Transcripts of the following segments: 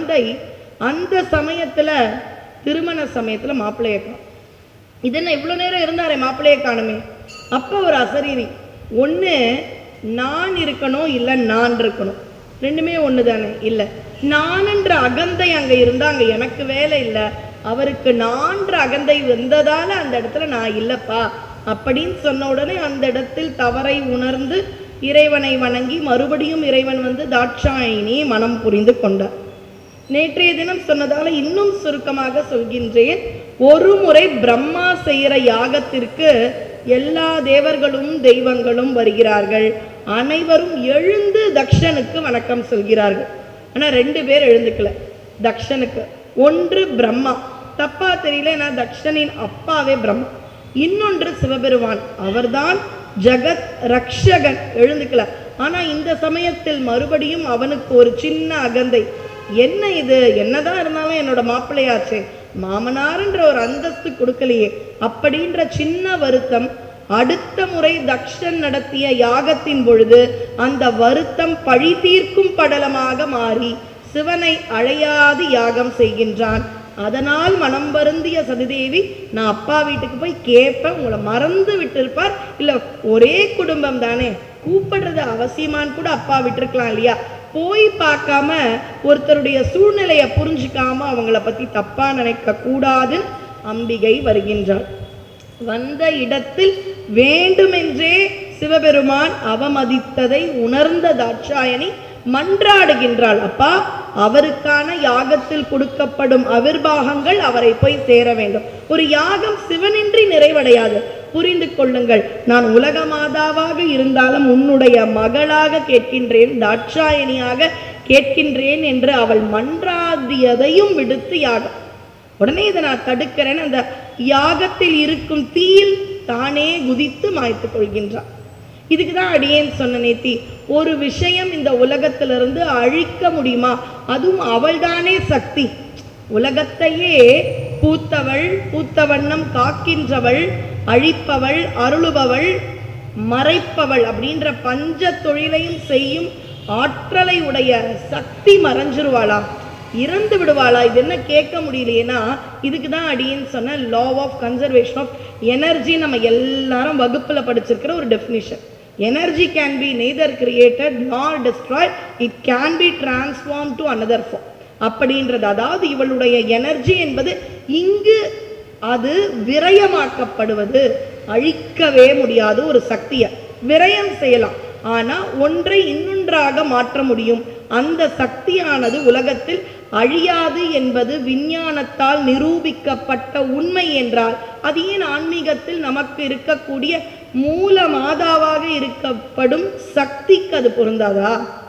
அகந்தை அந்த சமயத்துல திருமண சமயத்துல மாப்பிள்ளைய கா இது என்ன இவ்வளோ நேரம் இருந்தாரே மாப்பிள்ளைய காணுமே அப்போ ஒரு அசரீரி ஒன்று நான் இருக்கணும் இல்லை நான் இருக்கணும் ரெண்டுமே ஒன்று தானே இல்லை நான்ன்ற அகந்தை அங்கே இருந்தால் அங்கே எனக்கு வேலை இல்லை அவருக்கு நான்ற அகந்தை வந்ததால அந்த இடத்துல நான் இல்லைப்பா அப்படின்னு சொன்ன உடனே அந்த இடத்தில் தவறை உணர்ந்து இறைவனை வணங்கி மறுபடியும் இறைவன் வந்து தாட்சாயினி மனம் புரிந்து கொண்டார் நேற்றைய தினம் சொன்னதால இன்னும் சுருக்கமாக சொல்கின்றேன் ஒரு முறை பிரம்மா செய்கிற யாகத்திற்கு எல்லா தேவர்களும் தெய்வங்களும் வருகிறார்கள் அனைவரும் எழுந்து தக்ஷனுக்கு வணக்கம் சொல்கிறார்கள் ஆனா ரெண்டு பேர் எழுந்துக்கல தக்ஷனுக்கு ஒன்று பிரம்மா தப்பா தெரியல ஏன்னா தக்ஷனின் அப்பாவே பிரம்மா இன்னொன்று சிவபெருமான் அவர்தான் ஜகத் ரக்ஷகன் எழுந்துக்கல ஆனா இந்த சமயத்தில் மறுபடியும் அவனுக்கு ஒரு சின்ன அகந்தை என்ன இது என்னதான் இருந்தாலும் என்னோட மாப்பிள்ளையாச்சே மாமனார்ன்ற ஒரு அந்தஸ்து கொடுக்கலையே அப்படின்ற சின்ன வருத்தம் அடுத்த முறை தக்ஷன் நடத்திய யாகத்தின் பொழுது அந்த வருத்தம் பழி தீர்க்கும் படலமாக மாறி சிவனை அழையாது யாகம் செய்கின்றான் அதனால் மனம் வருந்திய சதிதேவி நான் அப்பா வீட்டுக்கு போய் கேட்பேன் உங்களை மறந்து விட்டிருப்பார் இல்ல ஒரே குடும்பம் தானே கூப்பிடுறது அவசியமான்னு கூட அப்பா விட்டிருக்கலாம் இல்லையா போய் பார்க்காம ஒருத்தருடைய சூழ்நிலையை புரிஞ்சுக்காம அவங்கள பத்தி தப்பா நினைக்க கூடாதுன்னு அம்பிகை வருகின்றாள் வந்த இடத்தில் வேண்டுமென்றே சிவபெருமான் அவமதித்ததை உணர்ந்த தாட்சாயணி மன்றாடுகின்றாள் அப்பா அவருக்கான யாகத்தில் கொடுக்கப்படும் அவிர்வாகங்கள் அவரை போய் சேர வேண்டும் ஒரு யாகம் சிவனின்றி நிறைவடையாது புரிந்து கொள்ளுங்கள் நான் உலக மாதாவாக இருந்தாலும் உன்னுடைய மகளாக கேட்கின்றேன் தாட்சாயணியாக கேட்கின்றேன் என்று அவள் மன்றாடியதையும் விடுத்து யாகம் உடனே இதை நான் தடுக்கிறேன் அந்த யாகத்தில் இருக்கும் தீயில் தானே குதித்து மாய்த்து கொள்கின்றான் இதுக்கு தான் அடியேன் சொன்ன நேத்தி ஒரு விஷயம் இந்த உலகத்திலிருந்து அழிக்க முடியுமா அதுவும் அவள்தானே சக்தி உலகத்தையே பூத்தவள் பூத்த வண்ணம் காக்கின்றவள் அழிப்பவள் அருளுபவள் மறைப்பவள் அப்படின்ற பஞ்ச தொழிலையும் செய்யும் ஆற்றலை உடைய சக்தி மறைஞ்சிருவாளா இறந்து விடுவாளா இது என்ன கேட்க முடியலையேனா இதுக்கு தான் அடின்னு சொன்ன law of conservation of energy நம்ம எல்லாரும் வகுப்புல படிச்சிருக்கிற ஒரு definition energy can be neither created nor destroyed it can be transformed to another form அப்படின்றது அதாவது இவளுடைய எனர்ஜி என்பது இங்கு அது விரயமாக்கப்படுவது அழிக்கவே முடியாது ஒரு சக்தியை விரயம் செய்யலாம் ஆனா ஒன்றை இன்னொன்றாக மாற்ற முடியும் அந்த சக்தியானது உலகத்தில் அழியாது என்பது விஞ்ஞானத்தால் நிரூபிக்கப்பட்ட உண்மை என்றால் அது ஏன் ஆன்மீகத்தில் நமக்கு இருக்கக்கூடிய மூல மாதாவாக இருக்கப்படும் சக்திக்கு அது பொருந்தாதா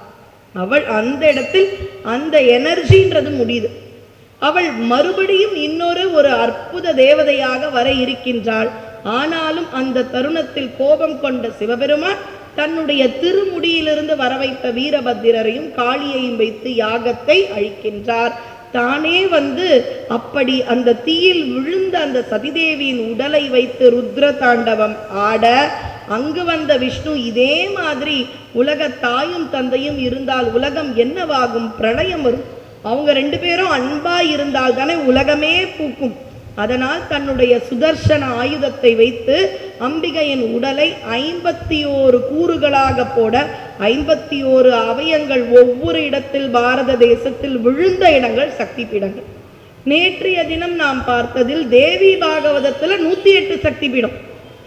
அவள் அந்த இடத்தில் அந்த எனர்ஜின்றது முடியுது அவள் மறுபடியும் இன்னொரு ஒரு அற்புத தேவதையாக வர இருக்கின்றாள் ஆனாலும் அந்த தருணத்தில் கோபம் கொண்ட சிவபெருமான் தன்னுடைய திருமுடியிலிருந்து வர வைத்த வீரபத்திரரையும் காளியையும் வைத்து யாகத்தை அழிக்கின்றார் தானே வந்து அப்படி அந்த தீயில் விழுந்த அந்த சதிதேவியின் உடலை வைத்து ருத்ர தாண்டவம் ஆட அங்கு வந்த விஷ்ணு இதே மாதிரி உலக தாயும் தந்தையும் இருந்தால் உலகம் என்னவாகும் பிரளயம் வரும் அவங்க ரெண்டு பேரும் அன்பா இருந்தால் தானே உலகமே பூக்கும் அதனால் தன்னுடைய சுதர்சன ஆயுதத்தை வைத்து அம்பிகையின் உடலை ஐம்பத்தி ஓரு கூறுகளாக போட ஐம்பத்தி ஓரு அவயங்கள் ஒவ்வொரு இடத்தில் பாரத தேசத்தில் விழுந்த இடங்கள் சக்தி பீடங்கள் நேற்றைய தினம் நாம் பார்த்ததில் தேவி பாகவதத்துல நூத்தி எட்டு சக்தி பீடம்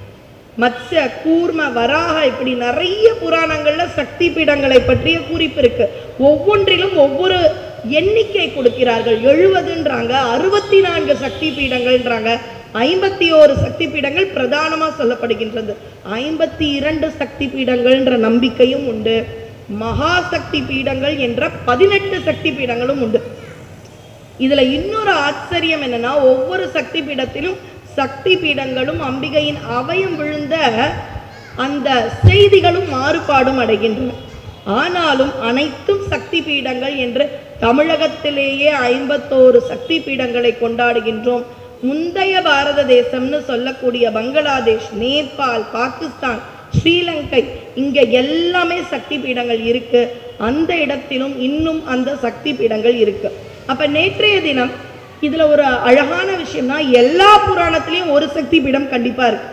மத்ஸ்ய கூர்ம வராக இப்படி நிறைய புராணங்கள்ல சக்தி பீடங்களை பற்றிய குறிப்பு இருக்கு ஒவ்வொன்றிலும் ஒவ்வொரு எண்ணிக்கை கொடுக்கிறார்கள் எழுபதுன்றாங்க அறுபத்தி நான்கு சக்தி பீடங்கள்ன்றாங்க ஐம்பத்தி ஓரு சக்தி பீடங்கள் பிரதானமா சொல்லப்படுகின்றது ஐம்பத்தி இரண்டு சக்தி பீடங்கள்ன்ற நம்பிக்கையும் உண்டு மகா சக்தி பீடங்கள் என்ற பதினெட்டு சக்தி பீடங்களும் உண்டு இதுல இன்னொரு ஆச்சரியம் என்னன்னா ஒவ்வொரு சக்தி பீடத்திலும் சக்தி பீடங்களும் அம்பிகையின் அவயம் விழுந்த அந்த செய்திகளும் மாறுபாடும் அடைகின்றன ஆனாலும் அனைத்தும் சக்தி பீடங்கள் என்று தமிழகத்திலேயே ஐம்பத்தோரு சக்தி பீடங்களை கொண்டாடுகின்றோம் முந்தைய பாரத தேசம்னு சொல்லக்கூடிய பங்களாதேஷ் நேபாள் பாகிஸ்தான் ஸ்ரீலங்கை இங்க எல்லாமே சக்தி பீடங்கள் இருக்கு அந்த இடத்திலும் இன்னும் அந்த சக்தி பீடங்கள் இருக்கு அப்ப நேற்றைய தினம் இதுல ஒரு அழகான விஷயம்னா எல்லா புராணத்திலையும் ஒரு சக்தி பீடம் கண்டிப்பா இருக்கு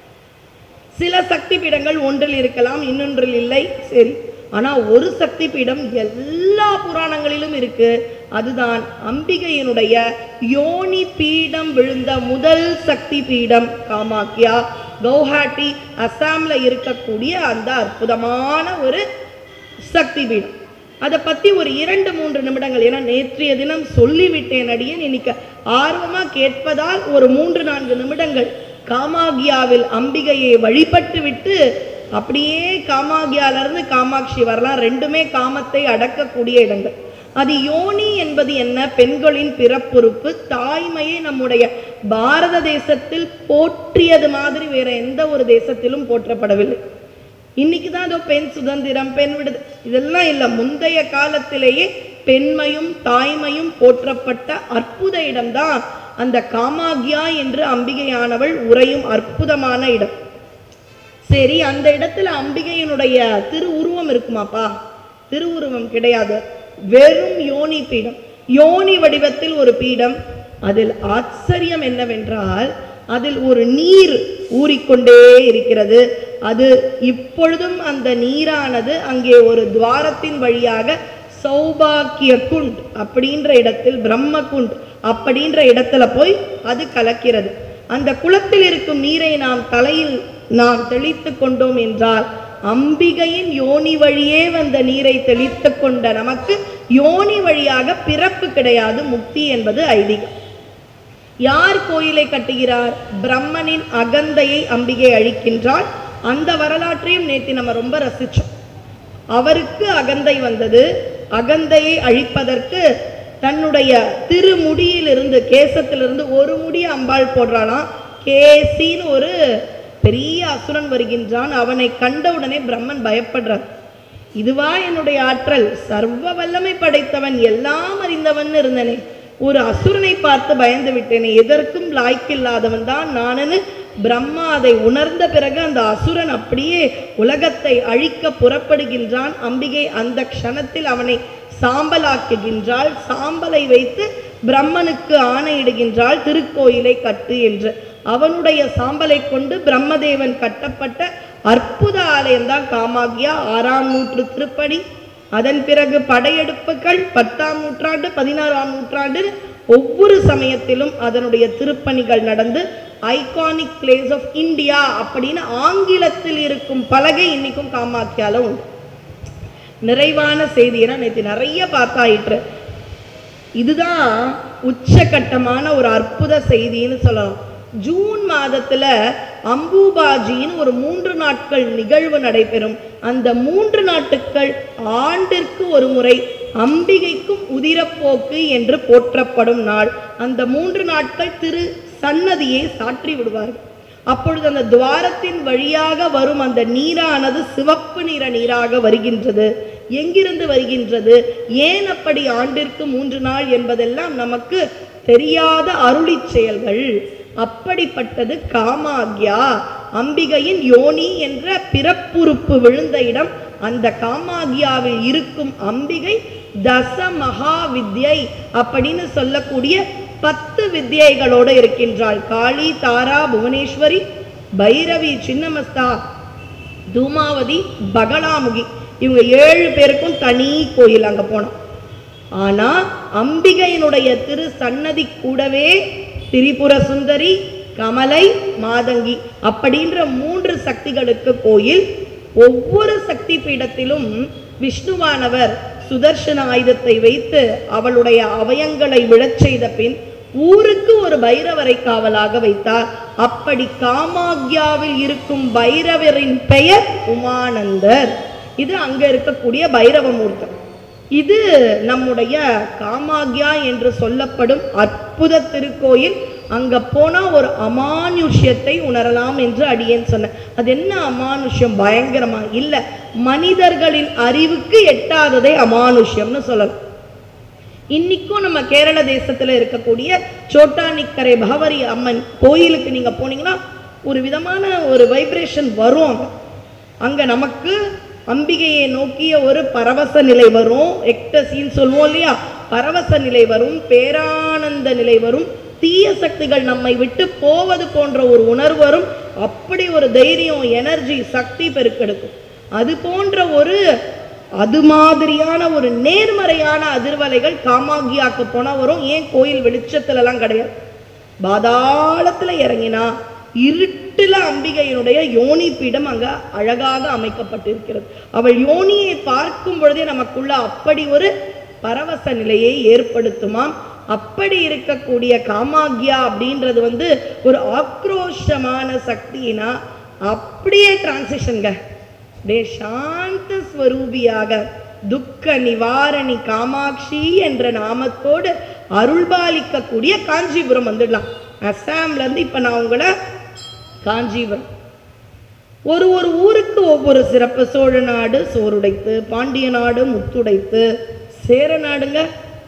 சில சக்தி பீடங்கள் ஒன்றில் இருக்கலாம் இன்னொன்றில் இல்லை சரி ஆனா ஒரு சக்தி பீடம் எல்லா புராணங்களிலும் இருக்கு அதுதான் அம்பிகையினுடைய யோனி பீடம் விழுந்த முதல் சக்தி பீடம் காமாக்கியா கவுஹாட்டி அசாம்ல இருக்கக்கூடிய அந்த அற்புதமான ஒரு சக்தி பீடம் அதை பத்தி ஒரு இரண்டு மூன்று நிமிடங்கள் ஏன்னா நேற்றைய தினம் சொல்லிவிட்டேன் அடியேன் இன்னைக்கு ஆர்வமா கேட்பதால் ஒரு மூன்று நான்கு நிமிடங்கள் காமாகியாவில் அம்பிகையை வழிபட்டு விட்டு அப்படியே காமாகியால இருந்து காமாட்சி வரலாம் ரெண்டுமே காமத்தை அடக்கக்கூடிய இடங்கள் அது யோனி என்பது என்ன பெண்களின் பிறப்புறுப்பு தாய்மையை நம்முடைய பாரத தேசத்தில் போற்றியது மாதிரி வேற எந்த ஒரு தேசத்திலும் போற்றப்படவில்லை இன்னைக்கு தான் ஏதோ பெண் சுதந்திரம் பெண் விடுது இதெல்லாம் இல்லை முந்தைய காலத்திலேயே பெண்மையும் தாய்மையும் போற்றப்பட்ட அற்புத இடம்தான் அந்த காமாக்யா என்று அம்பிகையானவள் உறையும் அற்புதமான இடம் சரி அந்த இடத்துல அம்பிகையினுடைய திருவுருவம் இருக்குமாப்பா திருவுருவம் கிடையாது வெறும் யோனி பீடம் யோனி வடிவத்தில் ஒரு பீடம் அதில் ஆச்சரியம் என்னவென்றால் அதில் ஒரு நீர் ஊறிக்கொண்டே இருக்கிறது அது இப்பொழுதும் அந்த நீரானது அங்கே ஒரு துவாரத்தின் வழியாக சௌபாக்கிய குண்ட் அப்படின்ற இடத்தில் பிரம்ம குண்ட் அப்படின்ற இடத்துல போய் அது கலக்கிறது அந்த குளத்தில் இருக்கும் நீரை நாம் தலையில் நாம் தெளித்து கொண்டோம் என்றால் அம்பிகையின் யோனி வழியே வந்த நீரை தெளித்து கொண்ட நமக்கு யோனி வழியாக பிறப்பு கிடையாது முக்தி என்பது ஐதீகம் யார் கோயிலை கட்டுகிறார் பிரம்மனின் அகந்தையை அம்பிகை அழிக்கின்றாள் அந்த வரலாற்றையும் நேற்று நம்ம ரொம்ப ரசிச்சோம் அவருக்கு அகந்தை வந்தது அகந்தையை அழிப்பதற்கு தன்னுடைய திருமுடியிலிருந்து கேசத்திலிருந்து ஒரு முடி அம்பாள் போடுறாளாம் கேசின்னு ஒரு பெரிய அசுரன் வருகின்றான் அவனை கண்டவுடனே பிரம்மன் பயப்படுறார் இதுவா என்னுடைய ஆற்றல் சர்வ வல்லமை படைத்தவன் எல்லாம் அறிந்தவன் இருந்தனே ஒரு அசுரனை பார்த்து பயந்து விட்டேனே எதற்கும் லாய்க்கில்லாதவன் தான் நானு பிரம்மா அதை உணர்ந்த பிறகு அந்த அசுரன் அப்படியே உலகத்தை அழிக்க புறப்படுகின்றான் அம்பிகை அந்த க்ஷணத்தில் அவனை சாம்பலாக்குகின்றாள் சாம்பலை வைத்து பிரம்மனுக்கு ஆணையிடுகின்றாள் திருக்கோயிலை கட்டு என்று அவனுடைய சாம்பலை கொண்டு பிரம்மதேவன் கட்டப்பட்ட அற்புத ஆலயம்தான் காமாகியா ஆறாம் நூற்று திருப்படி அதன் பிறகு படையெடுப்புகள் பத்தாம் நூற்றாண்டு பதினாறாம் நூற்றாண்டு ஒவ்வொரு சமயத்திலும் அதனுடைய திருப்பணிகள் நடந்து ஐகானிக் பிளேஸ் ஆஃப் இந்தியா அப்படின்னு ஆங்கிலத்தில் இருக்கும் பலகை இன்னைக்கும் காமாக்கியால உண்டு நிறைவான செய்தி ஏன்னா நேற்று நிறைய பார்த்தாயிற்று இதுதான் உச்சகட்டமான ஒரு அற்புத செய்தின்னு சொல்லலாம் ஜூன் மாதத்துல அம்புபாஜின்னு ஒரு மூன்று நாட்கள் நிகழ்வு நடைபெறும் அந்த மூன்று நாட்டுக்கள் ஆண்டிற்கு ஒரு முறை அம்பிகைக்கும் உதிரப்போக்கு என்று போற்றப்படும் நாள் அந்த மூன்று நாட்கள் திரு சன்னதியை சாற்றி விடுவார்கள் அப்பொழுது அந்த துவாரத்தின் வழியாக வரும் அந்த நீரானது சிவப்பு நிற நீராக வருகின்றது எங்கிருந்து வருகின்றது ஏன் அப்படி ஆண்டிற்கு மூன்று நாள் என்பதெல்லாம் நமக்கு தெரியாத அருளிச் செயல்கள் அப்படிப்பட்டது காமாக்யா அம்பிகையின் யோனி என்ற பிறப்புறுப்பு விழுந்த இடம் அந்த காமாக்யாவில் இருக்கும் அம்பிகை தச மகா வித்யை அப்படின்னு சொல்லக்கூடிய பத்து வித்யைகளோடு இருக்கின்றாள் காளி தாரா புவனேஸ்வரி பைரவி சின்னமஸ்தா தூமாவதி பகலாமுகி இவங்க ஏழு பேருக்கும் தனி கோயில் அங்க போனோம் ஆனா அம்பிகையினுடைய திரு சன்னதி கூடவே திரிபுர சுந்தரி கமலை மாதங்கி அப்படின்ற மூன்று சக்திகளுக்கு கோயில் ஒவ்வொரு சக்தி பீடத்திலும் விஷ்ணுவானவர் சுதர்சன ஆயுதத்தை வைத்து அவளுடைய அவயங்களை விழச் செய்த பின் ஊருக்கு ஒரு பைரவரை காவலாக வைத்தார் அப்படி காமாக்யாவில் இருக்கும் பைரவரின் பெயர் உமானந்தர் இது அங்க இருக்கக்கூடிய பைரவ மூர்த்தம் இது நம்முடைய காமாக்யா என்று சொல்லப்படும் அற்புத திருக்கோயில் அங்க போனா ஒரு அமானுஷ்யத்தை உணரலாம் என்று அடியேன் சொன்னேன் அது என்ன அமானுஷ்யம் பயங்கரமா இல்ல மனிதர்களின் அறிவுக்கு எட்டாததை அமானுஷ்யம்னு சொல்லலாம் இன்னைக்கும் நம்ம கேரள தேசத்துல இருக்கக்கூடிய சோட்டானிக்கரை பகவரி அம்மன் கோயிலுக்கு நீங்க போனீங்கன்னா ஒரு விதமான ஒரு வைப்ரேஷன் வரும் அங்க. அங்க நமக்கு அம்பிகையை நோக்கிய ஒரு பரவச நிலை வரும் எக்டசின்னு சொல்லுவோம் இல்லையா பரவச நிலை வரும் பேரானந்த நிலை வரும் தீய சக்திகள் நம்மை விட்டு போவது போன்ற ஒரு உணர்வு வரும் அப்படி ஒரு தைரியம் எனர்ஜி சக்தி பெருக்கெடுக்கும் அது போன்ற ஒரு அது மாதிரியான ஒரு நேர்மறையான அதிர்வலைகள் காமாகியாக்கு போனா வரும் ஏன் கோயில் வெளிச்சத்துல எல்லாம் கிடையாது பாதாளத்துல இறங்கினா இருட்டுல அம்பிகையினுடைய யோனி பீடம் அங்க அழகாக அமைக்கப்பட்டிருக்கிறது அவள் யோனியை பார்க்கும் பொழுதே நமக்குள்ள அப்படி ஒரு பரவச நிலையை ஏற்படுத்துமாம் அப்படி இருக்கக்கூடிய காமாகியா அப்படின்றது வந்து ஒரு ஆக்ரோஷமான சக்தினா அப்படியே டிரான்சிஷன்க அப்படியே சாந்த ஸ்வரூபியாக துக்க நிவாரணி காமாட்சி என்ற நாமத்தோடு அருள்பாலிக்கக்கூடிய காஞ்சிபுரம் வந்துடலாம் அஸ்ஸாம்ல இருந்து இப்ப நான் உங்களை காஞ்சிபுரம் ஒரு ஒரு ஊருக்கு ஒவ்வொரு சிறப்பு சோழ நாடு சோறுடைத்து பாண்டிய நாடு முத்துடைத்து சேர நாடுங்க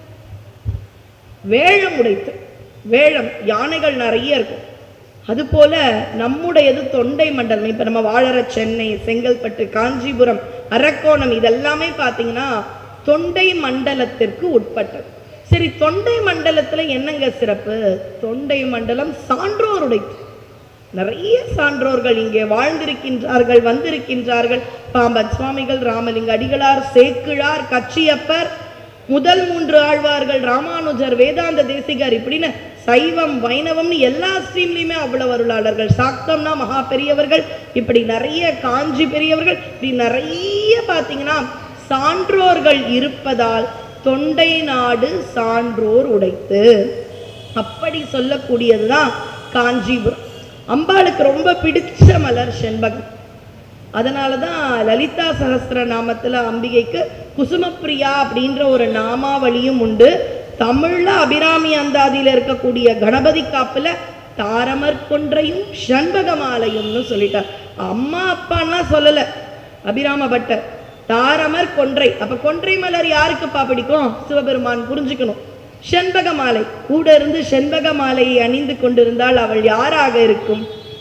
வேழம் உடைத்து வேழம் யானைகள் நிறைய இருக்கும் அதுபோல நம்முடையது தொண்டை மண்டலம் இப்ப நம்ம வாழற சென்னை செங்கல்பட்டு காஞ்சிபுரம் அரக்கோணம் இதெல்லாமே பார்த்தீங்கன்னா தொண்டை மண்டலத்திற்கு உட்பட்டது சரி தொண்டை மண்டலத்துல என்னங்க சிறப்பு தொண்டை மண்டலம் சான்றோருடைத்து நிறைய சான்றோர்கள் இங்கே வாழ்ந்திருக்கின்றார்கள் வந்திருக்கின்றார்கள் பாம்பன் சுவாமிகள் ராமலிங்க அடிகளார் சேக்கிழார் கச்சியப்பர் முதல் மூன்று ஆழ்வார்கள் ராமானுஜர் வேதாந்த தேசிகர் இப்படின்னு சைவம் வைணவம்னு எல்லா ஸ்ட்ரீம்லையுமே அவ்வளவு அருளாளர்கள் சாக்தம்னா மகா பெரியவர்கள் இப்படி நிறைய காஞ்சி பெரியவர்கள் இப்படி நிறைய பார்த்தீங்கன்னா சான்றோர்கள் இருப்பதால் தொண்டை நாடு சான்றோர் உடைத்து அப்படி சொல்லக்கூடியதுதான் காஞ்சிபுரம் அம்பாளுக்கு ரொம்ப பிடிச்ச மலர் செண்பகம் அதனால தான் லலிதா சகஸ்திர நாமத்துல அம்பிகைக்கு குசுமப்பிரியா அப்படின்ற ஒரு நாமாவளியும் உண்டு தமிழ்ல அபிராமி அந்தாதியில இருக்கக்கூடிய கணபதி காப்புல தாரமர் கொன்றையும் ஷண்பக மாலையும்னு சொல்லிட்டார் அம்மா அப்பான்லாம் சொல்லல அபிராம பட்டர் தாரமர் கொன்றை அப்ப கொன்றை மலர் யாருக்குப்பா பிடிக்கும் சிவபெருமான் புரிஞ்சுக்கணும் செண்பக மாலை கூட இருந்து செண்பக மாலையை அணிந்து கொண்டிருந்தால் அவள் யாராக இருக்கும்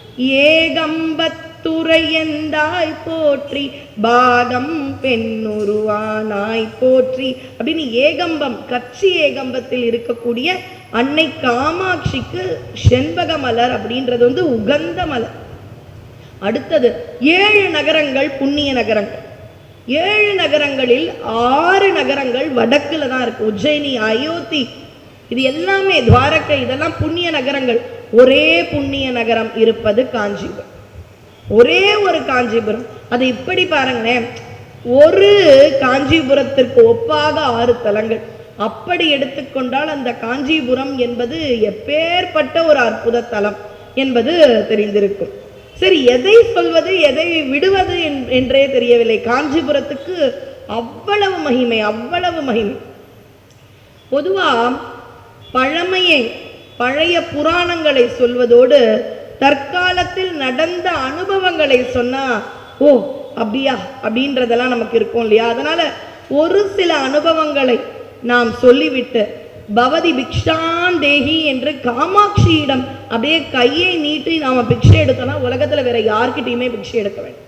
ஏகம்பத்துரையந்தாய் போற்றி பாகம் பெண்ணுருவானாய் போற்றி அப்படின்னு ஏகம்பம் கட்சி ஏகம்பத்தில் இருக்கக்கூடிய அன்னை காமாட்சிக்கு செண்பக மலர் அப்படின்றது வந்து உகந்த மலர் அடுத்தது ஏழு நகரங்கள் புண்ணிய நகரங்கள் ஏழு நகரங்களில் ஆறு நகரங்கள் வடக்குல தான் இருக்கு உஜ்ஜயினி அயோத்தி இது எல்லாமே துவாரகை இதெல்லாம் புண்ணிய நகரங்கள் ஒரே புண்ணிய நகரம் இருப்பது காஞ்சிபுரம் ஒரே ஒரு காஞ்சிபுரம் அது இப்படி பாருங்களேன் ஒரு காஞ்சிபுரத்திற்கு ஒப்பாக ஆறு தலங்கள் அப்படி எடுத்துக்கொண்டால் அந்த காஞ்சிபுரம் என்பது எப்பேற்பட்ட ஒரு அற்புத தலம் என்பது தெரிந்திருக்கும் சரி எதை சொல்வது எதை விடுவது என்- என்றே தெரியவில்லை காஞ்சிபுரத்துக்கு அவ்வளவு மகிமை அவ்வளவு மகிமை பொதுவா பழமையை பழைய புராணங்களை சொல்வதோடு தற்காலத்தில் நடந்த அனுபவங்களை சொன்னா ஓ அப்படியா அப்படின்றதெல்லாம் நமக்கு இருக்கும் இல்லையா அதனால ஒரு சில அனுபவங்களை நாம் சொல்லிவிட்டு பவதி பிக்ஷான் தேகி என்று காமாட்சியிடம் அப்படியே கையை நீட்டி நாம பிக்ஷை எடுத்தோம்னா உலகத்துல வேற யார்கிட்டயுமே பிக்ஷை எடுக்க வேண்டும்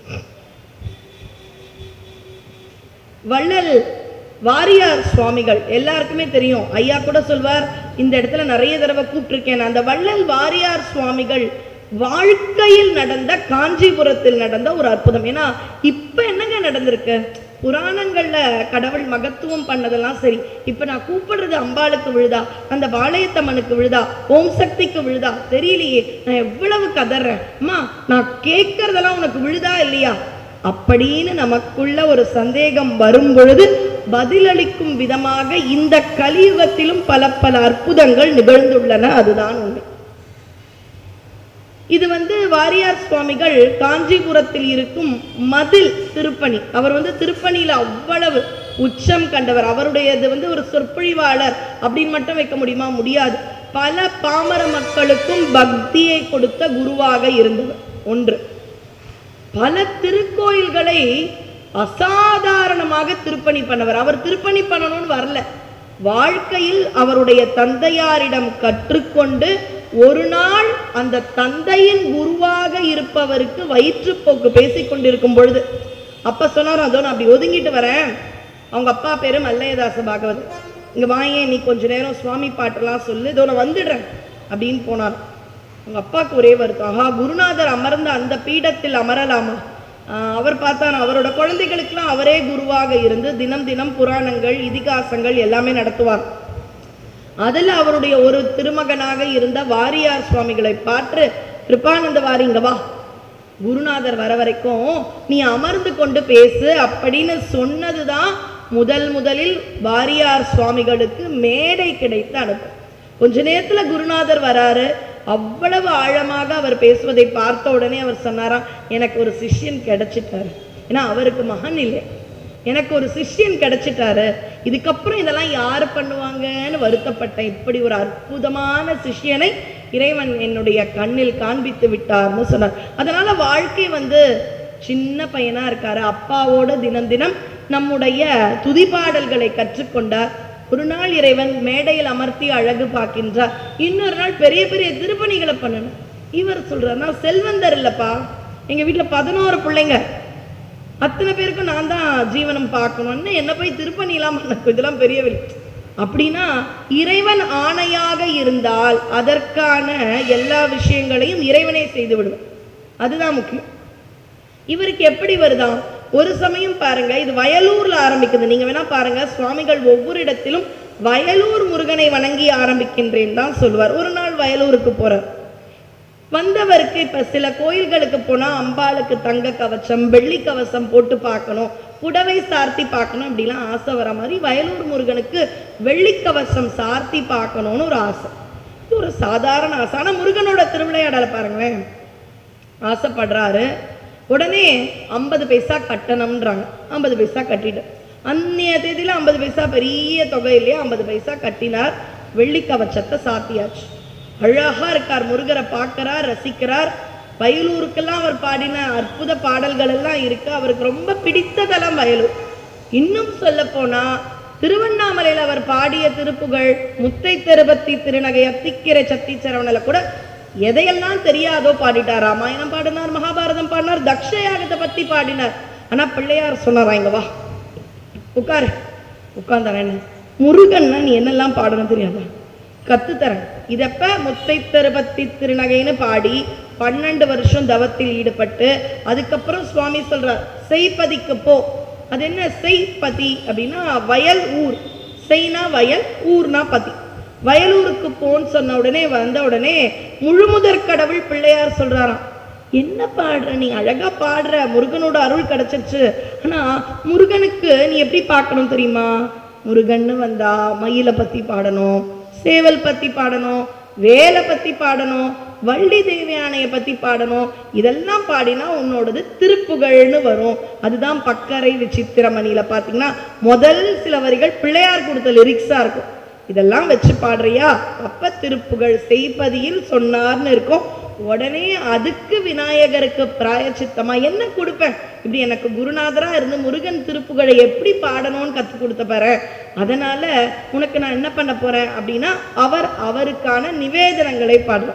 வள்ளல் வாரியார் சுவாமிகள் எல்லாருக்குமே தெரியும் ஐயா கூட சொல்வார் இந்த இடத்துல நிறைய தடவை கூப்பிட்டிருக்கேன் அந்த வள்ளல் வாரியார் சுவாமிகள் வாழ்க்கையில் நடந்த காஞ்சிபுரத்தில் நடந்த ஒரு அற்புதம் ஏன்னா இப்ப என்னங்க நடந்திருக்கு புராணங்கள்ல கடவுள் மகத்துவம் பண்ணதெல்லாம் சரி இப்ப நான் கூப்பிடுறது அம்பாளுக்கு விழுதா அந்த வாளையத்தம்மனுக்கு விழுதா ஓம் சக்திக்கு விழுதா தெரியலையே நான் எவ்வளவு கதறேன் அம்மா நான் கேட்கறதெல்லாம் உனக்கு விழுதா இல்லையா அப்படின்னு நமக்குள்ள ஒரு சந்தேகம் வரும் பொழுது பதிலளிக்கும் விதமாக இந்த கலியுகத்திலும் பல பல அற்புதங்கள் நிகழ்ந்துள்ளன அதுதான் உண்மை இது வந்து வாரியார் சுவாமிகள் காஞ்சிபுரத்தில் இருக்கும் மதில் திருப்பணி அவர் வந்து திருப்பணியில அவ்வளவு உச்சம் கண்டவர் அவருடையது வந்து ஒரு சொற்பொழிவாளர் அப்படின்னு மட்டும் வைக்க முடியுமா முடியாது பல பாமர மக்களுக்கும் பக்தியை கொடுத்த குருவாக இருந்தவர் ஒன்று பல திருக்கோயில்களை அசாதாரணமாக திருப்பணி பண்ணவர் அவர் திருப்பணி பண்ணணும்னு வரல வாழ்க்கையில் அவருடைய தந்தையாரிடம் கற்றுக்கொண்டு ஒரு நாள் அந்த தந்தையின் குருவாக இருப்பவருக்கு வயிற்றுப்போக்கு பேசிக் கொண்டிருக்கும் பொழுது அப்ப சொன்னார் அதோ நான் அப்படி ஒதுங்கிட்டு வரேன் அவங்க அப்பா பேரு மல்லையதாச பாகவதர் இங்க வாயேன் நீ கொஞ்ச நேரம் சுவாமி பாட்டெல்லாம் சொல்லு இதோ நான் வந்துடுறேன் அப்படின்னு போனார் அவங்க அப்பாவுக்கு ஒரே வருத்தம் ஆஹா குருநாதர் அமர்ந்த அந்த பீடத்தில் அமரலாமா ஆஹ் அவர் பார்த்தார் அவரோட குழந்தைகளுக்கெல்லாம் அவரே குருவாக இருந்து தினம் தினம் புராணங்கள் இதிகாசங்கள் எல்லாமே நடத்துவார் அதில் அவருடைய ஒரு திருமகனாக இருந்த வாரியார் சுவாமிகளை பார்த்து கிருபானந்த வாரி இங்க வா குருநாதர் வர வரைக்கும் நீ அமர்ந்து கொண்டு பேசு அப்படின்னு சொன்னதுதான் முதல் முதலில் வாரியார் சுவாமிகளுக்கு மேடை கிடைத்த அனுபவம் கொஞ்ச நேரத்துல குருநாதர் வராரு அவ்வளவு ஆழமாக அவர் பேசுவதை பார்த்த உடனே அவர் சொன்னாராம் எனக்கு ஒரு சிஷ்யன் கிடைச்சிட்டாரு ஏன்னா அவருக்கு மகன் இல்லை எனக்கு ஒரு சிஷ்யன் கிடைச்சிட்டாரு இதுக்கப்புறம் இதெல்லாம் யார் பண்ணுவாங்கன்னு வருத்தப்பட்டேன் இப்படி ஒரு அற்புதமான சிஷ்யனை இறைவன் என்னுடைய கண்ணில் காண்பித்து விட்டார்னு சொன்னார் அதனால வாழ்க்கை வந்து சின்ன பையனா இருக்காரு அப்பாவோட தினம் தினம் நம்முடைய துதிப்பாடல்களை கற்றுக்கொண்டார் ஒரு நாள் இறைவன் மேடையில் அமர்த்தி அழகு பார்க்கின்றார் இன்னொரு நாள் பெரிய பெரிய திருப்பணிகளை பண்ணணும் இவர் சொல்றார் நான் செல்வந்தர் இல்லப்பா எங்க வீட்டுல பதினோரு பிள்ளைங்க அத்தனை பேருக்கும் நான் தான் ஜீவனம் பார்க்கணும்னு என்ன போய் திருப்பணிலாம் பண்ண இதெல்லாம் பெரிய வில் அப்படின்னா இறைவன் ஆணையாக இருந்தால் அதற்கான எல்லா விஷயங்களையும் இறைவனே செய்து விடுவார் அதுதான் முக்கியம் இவருக்கு எப்படி வருதாம் ஒரு சமயம் பாருங்க இது வயலூர்ல ஆரம்பிக்குது நீங்க வேணா பாருங்க சுவாமிகள் ஒவ்வொரு இடத்திலும் வயலூர் முருகனை வணங்கி ஆரம்பிக்கின்றேன் தான் சொல்லுவார் ஒரு நாள் வயலூருக்கு போறார் வந்தவருக்கு இப்ப சில கோயில்களுக்கு போனா அம்பாளுக்கு தங்க கவசம் வெள்ளி கவசம் போட்டு பார்க்கணும் புடவை சார்த்தி பார்க்கணும் அப்படிலாம் ஆசை வர மாதிரி வயலூர் முருகனுக்கு வெள்ளி கவசம் சார்த்தி பார்க்கணும்னு ஒரு ஆசை இது ஒரு சாதாரண ஆசை ஆனா முருகனோட திருவிளையாடலை பாருங்களேன் ஆசைப்படுறாரு உடனே ஐம்பது பைசா கட்டணம்ன்றாங்க ஐம்பது பைசா கட்டிட்டு அன்னைய தேதியில ஐம்பது பைசா பெரிய தொகை இல்லையா ஐம்பது பைசா கட்டினார் வெள்ளி கவச்சத்தை சாத்தியாச்சு அழகா இருக்கார் முருகரை பார்க்கறார் ரசிக்கிறார் வயலூருக்கெல்லாம் அவர் பாடின அற்புத பாடல்கள் எல்லாம் இருக்கு அவருக்கு ரொம்ப பிடித்த தலம் வயலூர் இன்னும் சொல்ல போனா திருவண்ணாமலையில் அவர் பாடிய திருப்புகழ் முத்தை திருபத்தி திருநகை அத்திக்கிரை சத்தி சரவணல கூட எதையெல்லாம் தெரியாதோ பாடிட்டார் ராமாயணம் பாடினார் மகாபாரதம் பாடினார் தக்ஷயாகத்தை பத்தி பாடினார் ஆனா பிள்ளையார் சொன்னாரா இங்க வா உட்காரு உட்கார்ந்தாரன் என்ன முருகன்னா நீ என்னெல்லாம் பாடணும் தெரியாதா கத்துத்தரேன் இதப்ப முத்தை திருபத்தி திருநகைன்னு பாடி பன்னெண்டு வருஷம் தவத்தில் ஈடுபட்டு அதுக்கப்புறம் சுவாமி சொல்றார் செய்பதிக்கு போ அது என்ன செய்பதி அப்படின்னா வயல் ஊர் செய்னா வயல் ஊர்னா பதி வயலூருக்கு போன்னு சொன்ன உடனே வந்த உடனே முழுமுதற் கடவுள் பிள்ளையார் சொல்றாராம் என்ன பாடுற நீ அழகா பாடுற முருகனோட அருள் கிடைச்சிருச்சு ஆனா முருகனுக்கு நீ எப்படி பார்க்கணும் தெரியுமா முருகன்னு வந்தா மயிலை பத்தி பாடணும் சேவல் பத்தி பாடணும் வேலை பத்தி பாடணும் வள்ளி தேவயானையை பத்தி பாடணும் இதெல்லாம் பாடினா உன்னோடது திருப்புகழ்னு வரும் அதுதான் பக்கரை விசித்திரமணியில பாத்தீங்கன்னா முதல் சில வரிகள் பிள்ளையார் கொடுத்த லிரிக்ஸா இருக்கும் இதெல்லாம் வச்சு பாடுறியா அப்ப திருப்புகழ் செய்பதியில் சொன்னார்னு இருக்கும் உடனே அதுக்கு விநாயகருக்கு பிராயச்சித்தமா என்ன கொடுப்பேன் இப்படி எனக்கு குருநாதரா இருந்து முருகன் திருப்புகழை எப்படி பாடணும்னு கத்து கொடுத்த பாரு அதனால உனக்கு நான் என்ன பண்ண போறேன் அப்படின்னா அவர் அவருக்கான நிவேதனங்களை பாடுறார்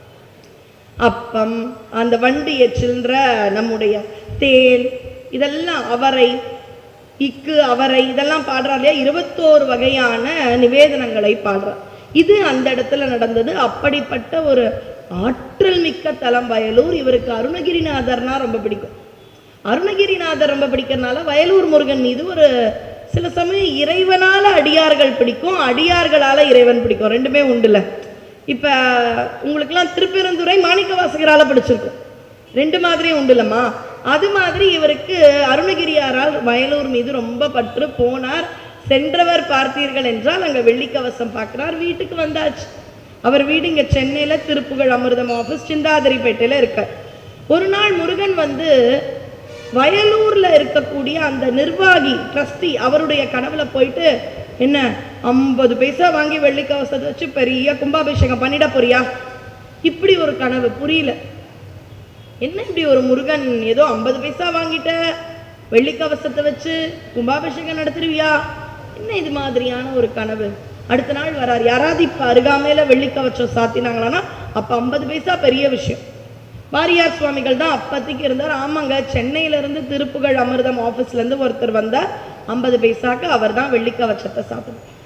அப்பம் அந்த வண்டு எச்சில்ன்ற நம்முடைய தேன் இதெல்லாம் அவரை இக்கு அவரை இதெல்லாம் பாடுறார் இல்லையா இருபத்தோரு வகையான நிவேதனங்களை பாடுறார் இது அந்த இடத்துல நடந்தது அப்படிப்பட்ட ஒரு ஆற்றல் மிக்க தலம் வயலூர் இவருக்கு அருணகிரிநாதர்னா ரொம்ப பிடிக்கும் அருணகிரிநாதர் ரொம்ப பிடிக்கிறதுனால வயலூர் முருகன் மீது ஒரு சில சமயம் இறைவனால அடியார்கள் பிடிக்கும் அடியார்களால இறைவன் பிடிக்கும் ரெண்டுமே உண்டுல இப்ப உங்களுக்கெல்லாம் திருப்பெருந்துறை மாணிக்க வாசகரால பிடிச்சிருக்கும் ரெண்டு மாதிரியும் உண்டுலம்மா அது மாதிரி இவருக்கு அருணகிரியாரால் வயலூர் மீது ரொம்ப பற்று போனார் சென்றவர் பார்த்தீர்கள் என்றால் அங்க வெள்ளிக்கவசம் பார்க்கிறார் வீட்டுக்கு வந்தாச்சு அவர் வீடு இங்க சென்னையில திருப்புகழ் அமிர்தம் ஆஃபீஸ் சிந்தாதிரிப்பேட்டையில இருக்கார் ஒரு நாள் முருகன் வந்து வயலூர்ல இருக்கக்கூடிய அந்த நிர்வாகி ட்ரஸ்டி அவருடைய கனவுல போயிட்டு என்ன ஐம்பது பைசா வாங்கி வெள்ளிக்கவசத்தை வச்சு பெரிய கும்பாபிஷேகம் பண்ணிட போறியா இப்படி ஒரு கனவு புரியல என்ன இப்படி ஒரு முருகன் ஏதோ ஐம்பது பைசா வாங்கிட்ட வெள்ளிக்கவசத்தை வச்சு கும்பாபிஷேகம் நடத்துருவியா என்ன இது மாதிரியான ஒரு கனவு அடுத்த நாள் வரார் யாராவது இப்ப அருகாமையில வெள்ளிக்கவச்சம் சாத்தினாங்களான்னா அப்ப ஐம்பது பைசா பெரிய விஷயம் வாரியார் சுவாமிகள் தான் அப்பத்திக்கு இருந்தார் ஆமாங்க சென்னையில இருந்து திருப்புகழ் அமிர்தம் ஆபீஸ்ல இருந்து ஒருத்தர் வந்தார் ஐம்பது பைசாக்கு அவர் தான் வெள்ளிக்கவச்சத்தை சாப்பிடும்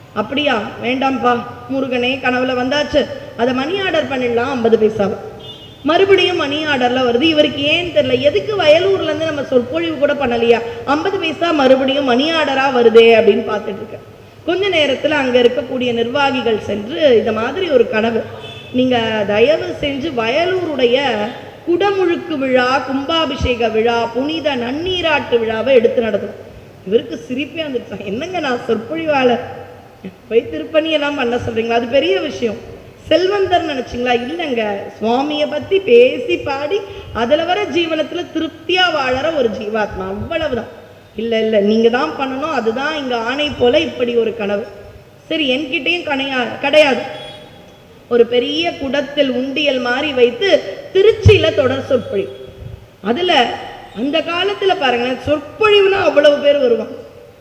அப்படியா வேண்டாம்ப்பா முருகனே கனவுல வந்தாச்சு அதை மணி ஆர்டர் பண்ணிடலாம் ஐம்பது பைசாவை மறுபடியும் மணி ஆர்டர்ல வருது இவருக்கு ஏன் தெரியல எதுக்கு வயலூர்ல இருந்து நம்ம சொற்பொழிவு கூட பண்ணலையா ஐம்பது பைசா மறுபடியும் மணி ஆர்டரா வருதே அப்படின்னு பார்த்துட்டு இருக்கேன் கொஞ்ச நேரத்துல அங்க இருக்கக்கூடிய நிர்வாகிகள் சென்று இந்த மாதிரி ஒரு கனவு நீங்க தயவு செஞ்சு வயலூருடைய குடமுழுக்கு விழா கும்பாபிஷேக விழா புனித நன்னீராட்டு விழாவை எடுத்து நடத்தணும் இவருக்கு சிரிப்பே வந்துருச்சான் என்னங்க நான் சொற்பொழிவாளர் போய் திருப்பணி எல்லாம் பண்ண சொல்றீங்களா அது பெரிய விஷயம் செல்வந்தர் நினைச்சீங்களா இல்லைங்க சுவாமியை பத்தி பேசி பாடி அதுல வர ஜீவனத்துல திருப்தியா வாழற ஒரு ஜீவாத்மா அவ்வளவுதான் இல்ல இல்ல நீங்க தான் பண்ணணும் அதுதான் இங்க ஆணை போல இப்படி ஒரு கனவு சரி என்கிட்டயும் கனையா கிடையாது ஒரு பெரிய குடத்தில் உண்டியல் மாதிரி வைத்து திருச்சியில தொடர் சொற்பொழிவு அதுல அந்த காலத்துல பாருங்களேன் சொற்பொழிவுனா அவ்வளவு பேர் வருவாங்க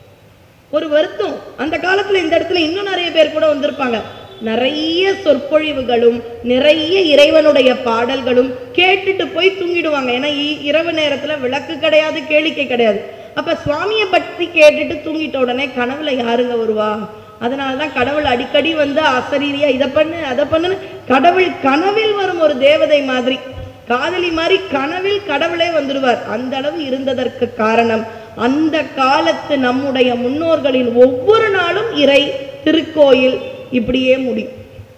ஒரு வருத்தம் அந்த காலத்துல இந்த இடத்துல இன்னும் நிறைய பேர் கூட வந்திருப்பாங்க நிறைய சொற்பொழிவுகளும் நிறைய இறைவனுடைய பாடல்களும் கேட்டுட்டு போய் தூங்கிடுவாங்க ஏன்னா இ- இரவு நேரத்துல விளக்கு கிடையாது கேளிக்கை கிடையாது அப்ப சுவாமியை பற்றி கேட்டுட்டு தூங்கிட்ட உடனே கனவுல யாருங்க வருவா அதனாலதான் கடவுள் அடிக்கடி வந்து அசரீரியா இதை பண்ணு அதை பண்ணுன்னு கடவுள் கனவில் வரும் ஒரு தேவதை மாதிரி காதலி மாதிரி கனவில் கடவுளே வந்துடுவார் அந்த அளவு இருந்ததற்கு காரணம் அந்த காலத்து நம்முடைய முன்னோர்களின் ஒவ்வொரு நாளும் இறை திருக்கோயில் இப்படியே முடியும்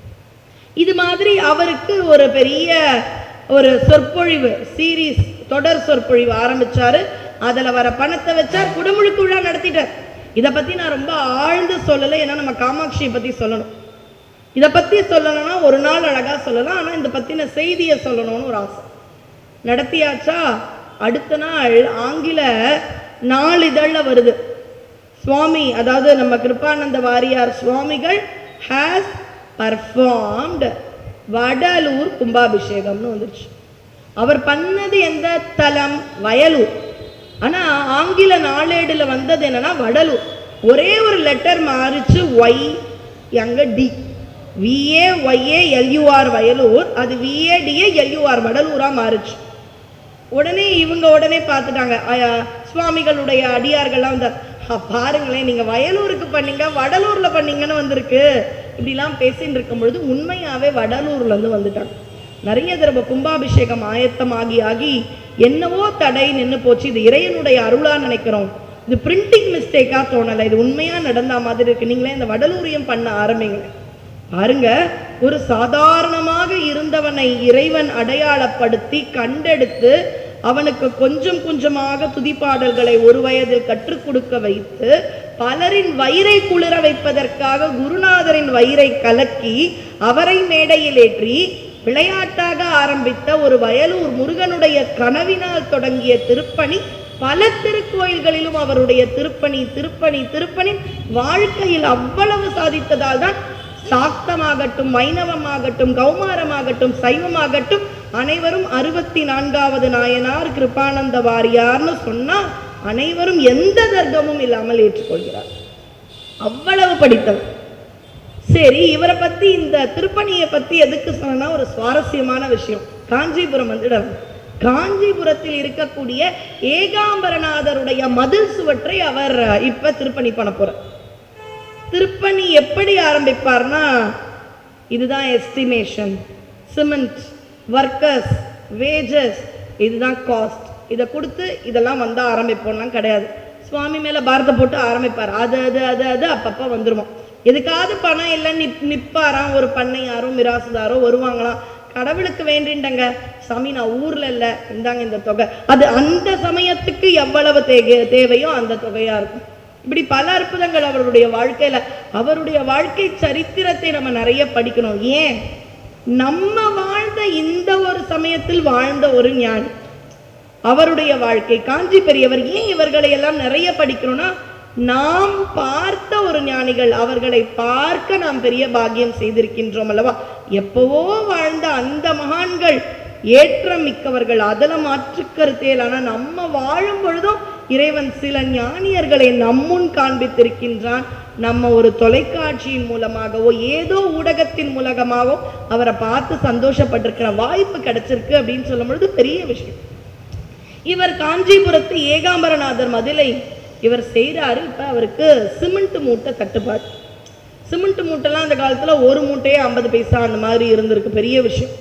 இது மாதிரி அவருக்கு ஒரு பெரிய ஒரு சொற்பொழிவு சீரீஸ் தொடர் சொற்பொழிவு ஆரம்பிச்சாரு அதுல வர பணத்தை வச்சார் குடமுழுக்கு விழா நடத்திட்டார் இதை பத்தி நான் ரொம்ப ஆழ்ந்து சொல்லலை ஏன்னா நம்ம காமாட்சியை பத்தி சொல்லணும் இதை பத்தி சொல்லணும்னா ஒரு நாள் அழகா சொல்லலாம் ஆனா இந்த பத்தின செய்தியை சொல்லணும்னு ஒரு ஆசை நடத்தியாச்சா அடுத்த நாள் ஆங்கில நாளிதழ்ல வருது சுவாமி அதாவது நம்ம கிருபானந்த வாரியார் சுவாமிகள் ஹேஸ் பர்ஃபார்ம்டு வடலூர் கும்பாபிஷேகம்னு வந்துருச்சு அவர் பண்ணது எந்த தலம் வயலூர் ஆனா ஆங்கில நாளேடுல வந்தது என்னன்னா வடலூர் ஒரே ஒரு லெட்டர் மாறிச்சு ஒய் அங்க T V A Y A L U R Vayalur அது விஏடிஏ எல்யூஆர் வடலூரா மாறுச்சு உடனே இவங்க உடனே பார்த்துட்டாங்க அயா, சுவாமிகளுடைய அடியார்கள்லாம் வந்து "அ, பாருங்களேன் நீங்க வயலூருக்கு பண்ணீங்க வடலூர்ல பண்ணீங்கன்னு வந்திருக்கு இப்படிலாம் பேசின்னு இருக்கும் பொழுது உண்மையாவே வடலூர்ல இருந்து வந்துட்டாங்க நிறைய தடவை கும்பாபிஷேகம் ஆயத்தமாகி ஆகி என்னவோ தடை நின்னு போச்சு இது இறைவனுடைய அருளா நினைக்கிறோம் இது பிரிண்டிங் மிஸ்டேக்கா தோணலை இது உண்மையா நடந்த மாதிரி இருக்கு நீங்களே இந்த வடலூரியம் பண்ண ஆரம்பிங்களேன் பாருங்க ஒரு சாதாரணமாக இருந்தவனை இறைவன் அடையாளப்படுத்தி கண்டெடுத்து அவனுக்கு கொஞ்சம் கொஞ்சமாக துதிப்பாடல்களை ஒரு வயதில் கற்றுக் கொடுக்க வைத்து பலரின் வயிறை குளிர வைப்பதற்காக குருநாதரின் வயிறை கலக்கி அவரை மேடையில் ஏற்றி விளையாட்டாக ஆரம்பித்த ஒரு வயலூர் முருகனுடைய கனவினால் தொடங்கிய திருப்பணி பல திருக்கோயில்களிலும் அவருடைய திருப்பணி திருப்பணி திருப்பணி வாழ்க்கையில் அவ்வளவு சாதித்ததால் தான் சாக்தமாகட்டும் வைணவமாகட்டும் கௌமாரமாகட்டும் சைவமாகட்டும் அனைவரும் அறுபத்தி நான்காவது நாயனார் கிருபானந்த வாரியார்னு சொன்னா அனைவரும் எந்த தர்க்கமும் இல்லாமல் ஏற்றுக்கொள்கிறார் அவ்வளவு படித்தவர் சரி இவரை பத்தி இந்த திருப்பணியை பத்தி எதுக்கு சொன்னா ஒரு சுவாரஸ்யமான விஷயம் காஞ்சிபுரம் வந்துடும் காஞ்சிபுரத்தில் இருக்கக்கூடிய ஏகாம்பரநாதருடைய மதில் சுவற்றை அவர் இப்ப திருப்பணி பண்ண போறார் திருப்பணி எப்படி ஆரம்பிப்பார்னா இதுதான் எஸ்டிமேஷன் சிமெண்ட் ஒர்க்கர்ஸ் வேஜஸ் இதுதான் காஸ்ட் இதை கொடுத்து இதெல்லாம் வந்தா ஆரம்பிப்போம்லாம் கிடையாது சுவாமி மேல பாரத்தை போட்டு ஆரம்பிப்பார் அது அது அது அது அப்பப்போ வந்துருமா எதுக்காவது பணம் இல்லை நிப் நிப்பாராம் ஒரு பண்ணையாரோ மிராசுதாரோ வருவாங்களாம் கடவுளுக்கு வேண்டிண்டங்க சாமி நான் ஊர்ல இல்ல இந்தாங்க இந்த தொகை அது அந்த சமயத்துக்கு எவ்வளவு தேவை தேவையோ அந்த தொகையா இருக்கும் இப்படி பல அற்புதங்கள் அவருடைய வாழ்க்கையில அவருடைய வாழ்க்கை சரித்திரத்தை நம்ம நிறைய படிக்கணும் ஏன் நம்ம வாழ்ந்த இந்த ஒரு சமயத்தில் வாழ்ந்த ஒரு ஞானி அவருடைய வாழ்க்கை காஞ்சி பெரியவர் ஏன் இவர்களை எல்லாம் நிறைய படிக்கணும்னா நாம் பார்த்த ஒரு ஞானிகள் அவர்களை பார்க்க நாம் பெரிய பாக்கியம் செய்திருக்கின்றோம் அல்லவா எப்பவோ வாழ்ந்த அந்த மகான்கள் ஏற்றம் மிக்கவர்கள் அதில் மாற்று கருத்தேல் ஆனால் நம்ம வாழும் பொழுதும் இறைவன் சில ஞானியர்களை நம்முன் காண்பித்திருக்கின்றான் நம்ம ஒரு தொலைக்காட்சியின் மூலமாகவோ ஏதோ ஊடகத்தின் மூலமாகவோ அவரை பார்த்து சந்தோஷப்பட்டிருக்கிற வாய்ப்பு கிடைச்சிருக்கு அப்படின்னு சொல்லும் பொழுது பெரிய விஷயம் இவர் காஞ்சிபுரத்து ஏகாம்பரநாதர் மதிலை இவர் செய்கிறாரு இப்ப அவருக்கு சிமெண்ட் மூட்டை தட்டுப்பாடு சிமெண்ட் மூட்டைலாம் அந்த காலத்துல ஒரு மூட்டையே ஐம்பது பைசா அந்த மாதிரி இருந்திருக்கு பெரிய விஷயம்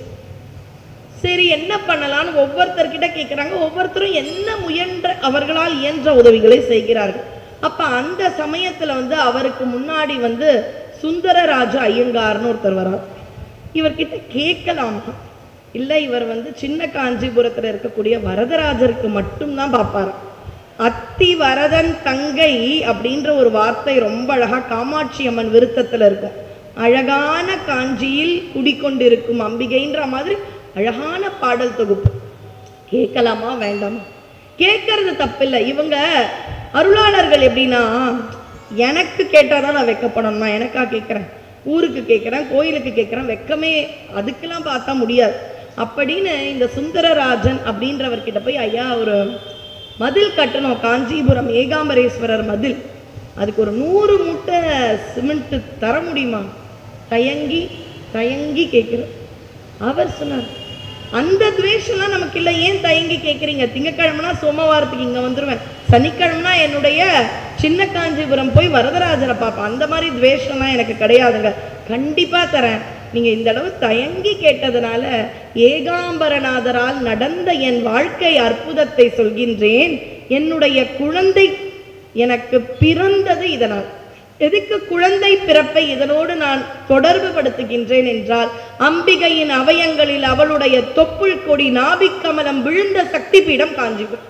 சரி என்ன பண்ணலாம்னு ஒவ்வொருத்தர்கிட்ட கேட்குறாங்க ஒவ்வொருத்தரும் என்ன முயன்ற அவர்களால் இயன்ற உதவிகளை செய்கிறார்கள் அப்ப அந்த சமயத்துல வந்து அவருக்கு முன்னாடி வந்து சுந்தரராஜ ஐயங்கார்னு ஒருத்தர் வரார் இவர்கிட்ட கேட்கலாமா இல்லை இவர் வந்து சின்ன காஞ்சிபுரத்துல இருக்கக்கூடிய வரதராஜருக்கு மட்டும்தான் பார்ப்பாரு அத்தி வரதன் தங்கை அப்படின்ற ஒரு வார்த்தை ரொம்ப அழகா காமாட்சி அம்மன் விருத்தத்துல இருக்கும் அழகான காஞ்சியில் குடிக்கொண்டிருக்கும் அம்பிகைன்ற மாதிரி அழகான பாடல் தொகுப்பு கேட்கலாமா வேண்டாமா கேட்கறது தப்பில்லை இவங்க அருளாளர்கள் எப்படின்னா எனக்கு கேட்டாதான் நான் வெக்கப்படணும் நான் எனக்கா கேட்குறேன் ஊருக்கு கேட்குறேன் கோயிலுக்கு கேட்குறேன் வெக்கமே அதுக்கெல்லாம் பார்த்தா முடியாது அப்படின்னு இந்த சுந்தரராஜன் அப்படின்றவர்கிட்ட போய் ஐயா ஒரு மதில் கட்டணும் காஞ்சிபுரம் ஏகாம்பரேஸ்வரர் மதில் அதுக்கு ஒரு நூறு மூட்டை சிமெண்ட் தர முடியுமா தயங்கி தயங்கி கேட்குறேன் அவர் சொன்னார் அந்த துவேஷம்லாம் நமக்கு இல்லை ஏன் தயங்கி கேட்குறீங்க திங்கக்கிழமைனா சோமவாரத்துக்கு இங்கே வந்துடுவேன் சனிக்கிழமைனா என்னுடைய சின்ன காஞ்சிபுரம் போய் வரதராஜரை பார்ப்பேன் அந்த மாதிரி துவேஷம்லாம் எனக்கு கிடையாதுங்க கண்டிப்பாக தரேன் நீங்கள் இந்த அளவு தயங்கி கேட்டதுனால ஏகாம்பரநாதரால் நடந்த என் வாழ்க்கை அற்புதத்தை சொல்கின்றேன் என்னுடைய குழந்தை எனக்கு பிறந்தது இதனால் எதுக்கு குழந்தை பிறப்பை இதனோடு நான் தொடர்பு படுத்துகின்றேன் என்றால் அம்பிகையின் அவயங்களில் அவளுடைய தொப்புள் கொடி நாபிக்கமலம் விழுந்த சக்தி பீடம் காஞ்சிபுரம்